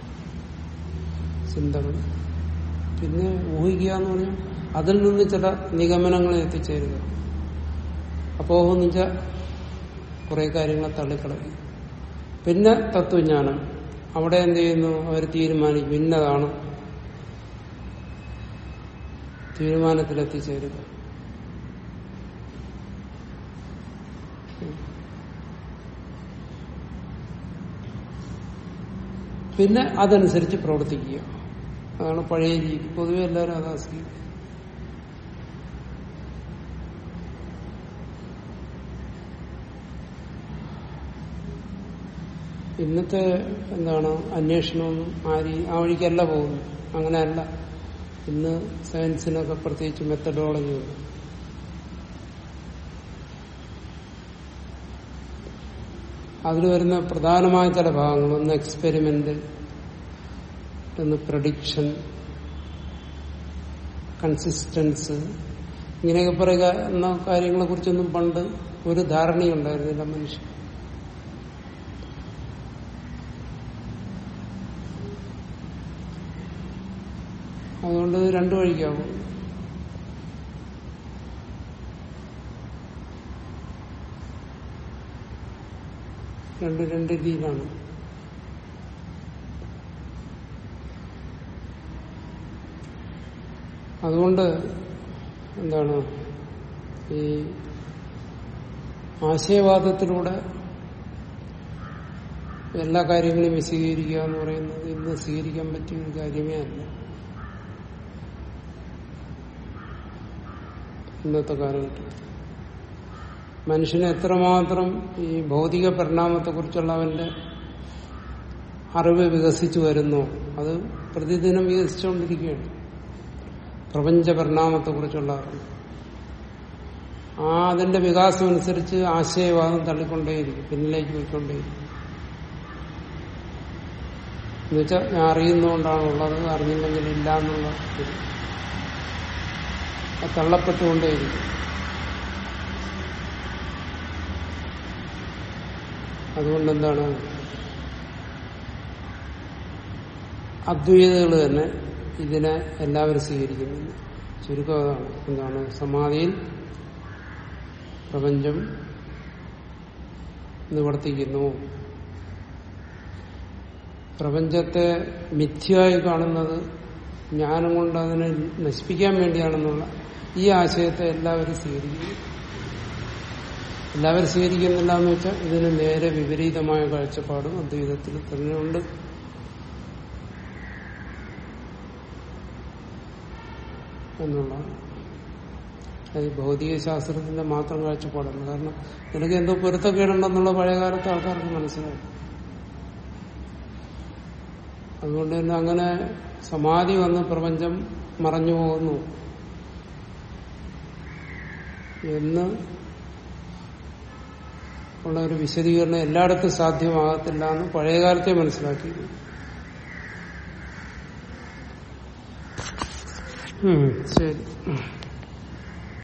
ചിന്തകൾ പിന്നെ ഊഹിക്കുക എന്ന് പറഞ്ഞാൽ അതിൽ നിന്ന് ചില നിഗമനങ്ങളെ എത്തിച്ചേരുക അപ്പോഹെന്ന് വെച്ചാൽ കുറെ കാര്യങ്ങളെ തള്ളിക്കളയും പിന്നെ തത്വജ്ഞാനം അവിടെ എന്ത് ചെയ്യുന്നു അവർ തീരുമാനിക്കും ഇന്നതാണ് തീരുമാനത്തിലെത്തിച്ചേരുക പിന്നെ അതനുസരിച്ച് പ്രവർത്തിക്കുക അതാണ് പഴയ രീതി പൊതുവെ എല്ലാവരും അതാ സ്വീകരിക്കും ഇന്നത്തെ എന്താണ് അന്വേഷണമൊന്നും ആ രീ ആ വഴിക്കല്ല പോകുന്നു അങ്ങനെയല്ല ഇന്ന് സയൻസിനൊക്കെ പ്രത്യേകിച്ച് മെത്തഡോളജി ഉണ്ട് അതിൽ വരുന്ന പ്രധാനമായ ചില ഭാഗങ്ങൾ ഒന്ന് എക്സ്പെരിമെന്റ് ഒന്ന് പ്രഡിക്ഷൻ കൺസിസ്റ്റൻസ് ഇങ്ങനെയൊക്കെ പറയുക എന്ന കാര്യങ്ങളെ കുറിച്ചൊന്നും പണ്ട് ഒരു ധാരണയുണ്ടായിരുന്നില്ല മനുഷ്യൻ അതുകൊണ്ട് ഇത് രണ്ടു വഴിക്കാവും രണ്ട് രണ്ട് രീതിയിലാണ് അതുകൊണ്ട് എന്താണ് ഈ ആശയവാദത്തിലൂടെ എല്ലാ കാര്യങ്ങളും വിശദീകരിക്കുക എന്ന് പറയുന്നത് ഇന്ന് സ്വീകരിക്കാൻ പറ്റിയ ഒരു കാര്യമേ അല്ല ഇന്നത്തെ കാലഘട്ടത്തിൽ മനുഷ്യന് എത്രമാത്രം ഈ ഭൗതിക പരിണാമത്തെക്കുറിച്ചുള്ള അവന്റെ അറിവ് വികസിച്ചു വരുന്നു അത് പ്രതിദിനം വികസിച്ചുകൊണ്ടിരിക്കുകയാണ് പ്രപഞ്ച പരിണാമത്തെക്കുറിച്ചുള്ള അറിവ് ആ അതിന്റെ വികാസം അനുസരിച്ച് ആശയവാദം തള്ളിക്കൊണ്ടേയിരിക്കും പിന്നിലേക്ക് പോയിക്കൊണ്ടേയിരിക്കും എന്നുവെച്ചാൽ ഞാൻ അറിയുന്നതുകൊണ്ടാണുള്ളത് അറിഞ്ഞില്ലെങ്കിൽ ഇല്ല എന്നുള്ള ഇത്. അത് തള്ളപ്പെട്ടുകൊണ്ടേയിരിക്കും അതുകൊണ്ട് എന്താണ് അദ്വൈതകൾ തന്നെ ഇതിനെ എല്ലാവരും സ്വീകരിക്കുന്നില്ല ചുരുക്കം അതാണ് എന്താണ് സമാധിയിൽ പ്രപഞ്ചം നിവർത്തിക്കുന്നു പ്രപഞ്ചത്തെ മിഥ്യയായി കാണുന്നത് ജ്ഞാനം കൊണ്ട് അതിനെ നശിപ്പിക്കാൻ വേണ്ടിയാണെന്നുള്ള ഈ ആശയത്തെ എല്ലാവരും സ്വീകരിക്കുന്നു എല്ലാവരും സ്വീകരിക്കുന്നില്ല എന്ന് വെച്ചാൽ ഇതിന് നേരെ വിപരീതമായ കാഴ്ചപ്പാടും അദ്വൈതത്തിൽ തന്നെയുണ്ട് എന്നുള്ളതാണ് അത് ഭൗതിക ശാസ്ത്രത്തിന്റെ മാത്രം കാഴ്ചപ്പാടല്ല കാരണം നിനക്ക് എന്തോ പൊരുത്തക്കേടുണ്ടെന്നുള്ള പഴയകാലത്തെ ആൾക്കാർക്ക് മനസ്സിലായി അതുകൊണ്ട് തന്നെ അങ്ങനെ സമാധി വന്ന് പ്രപഞ്ചം മറഞ്ഞു പോകുന്നു എന്ന് ഉള്ള ഒരു വിശദീകരണം എല്ലായിടത്തും സാധ്യമാകത്തില്ല എന്ന് പഴയകാലത്തെ മനസ്സിലാക്കി ഉം, ശരി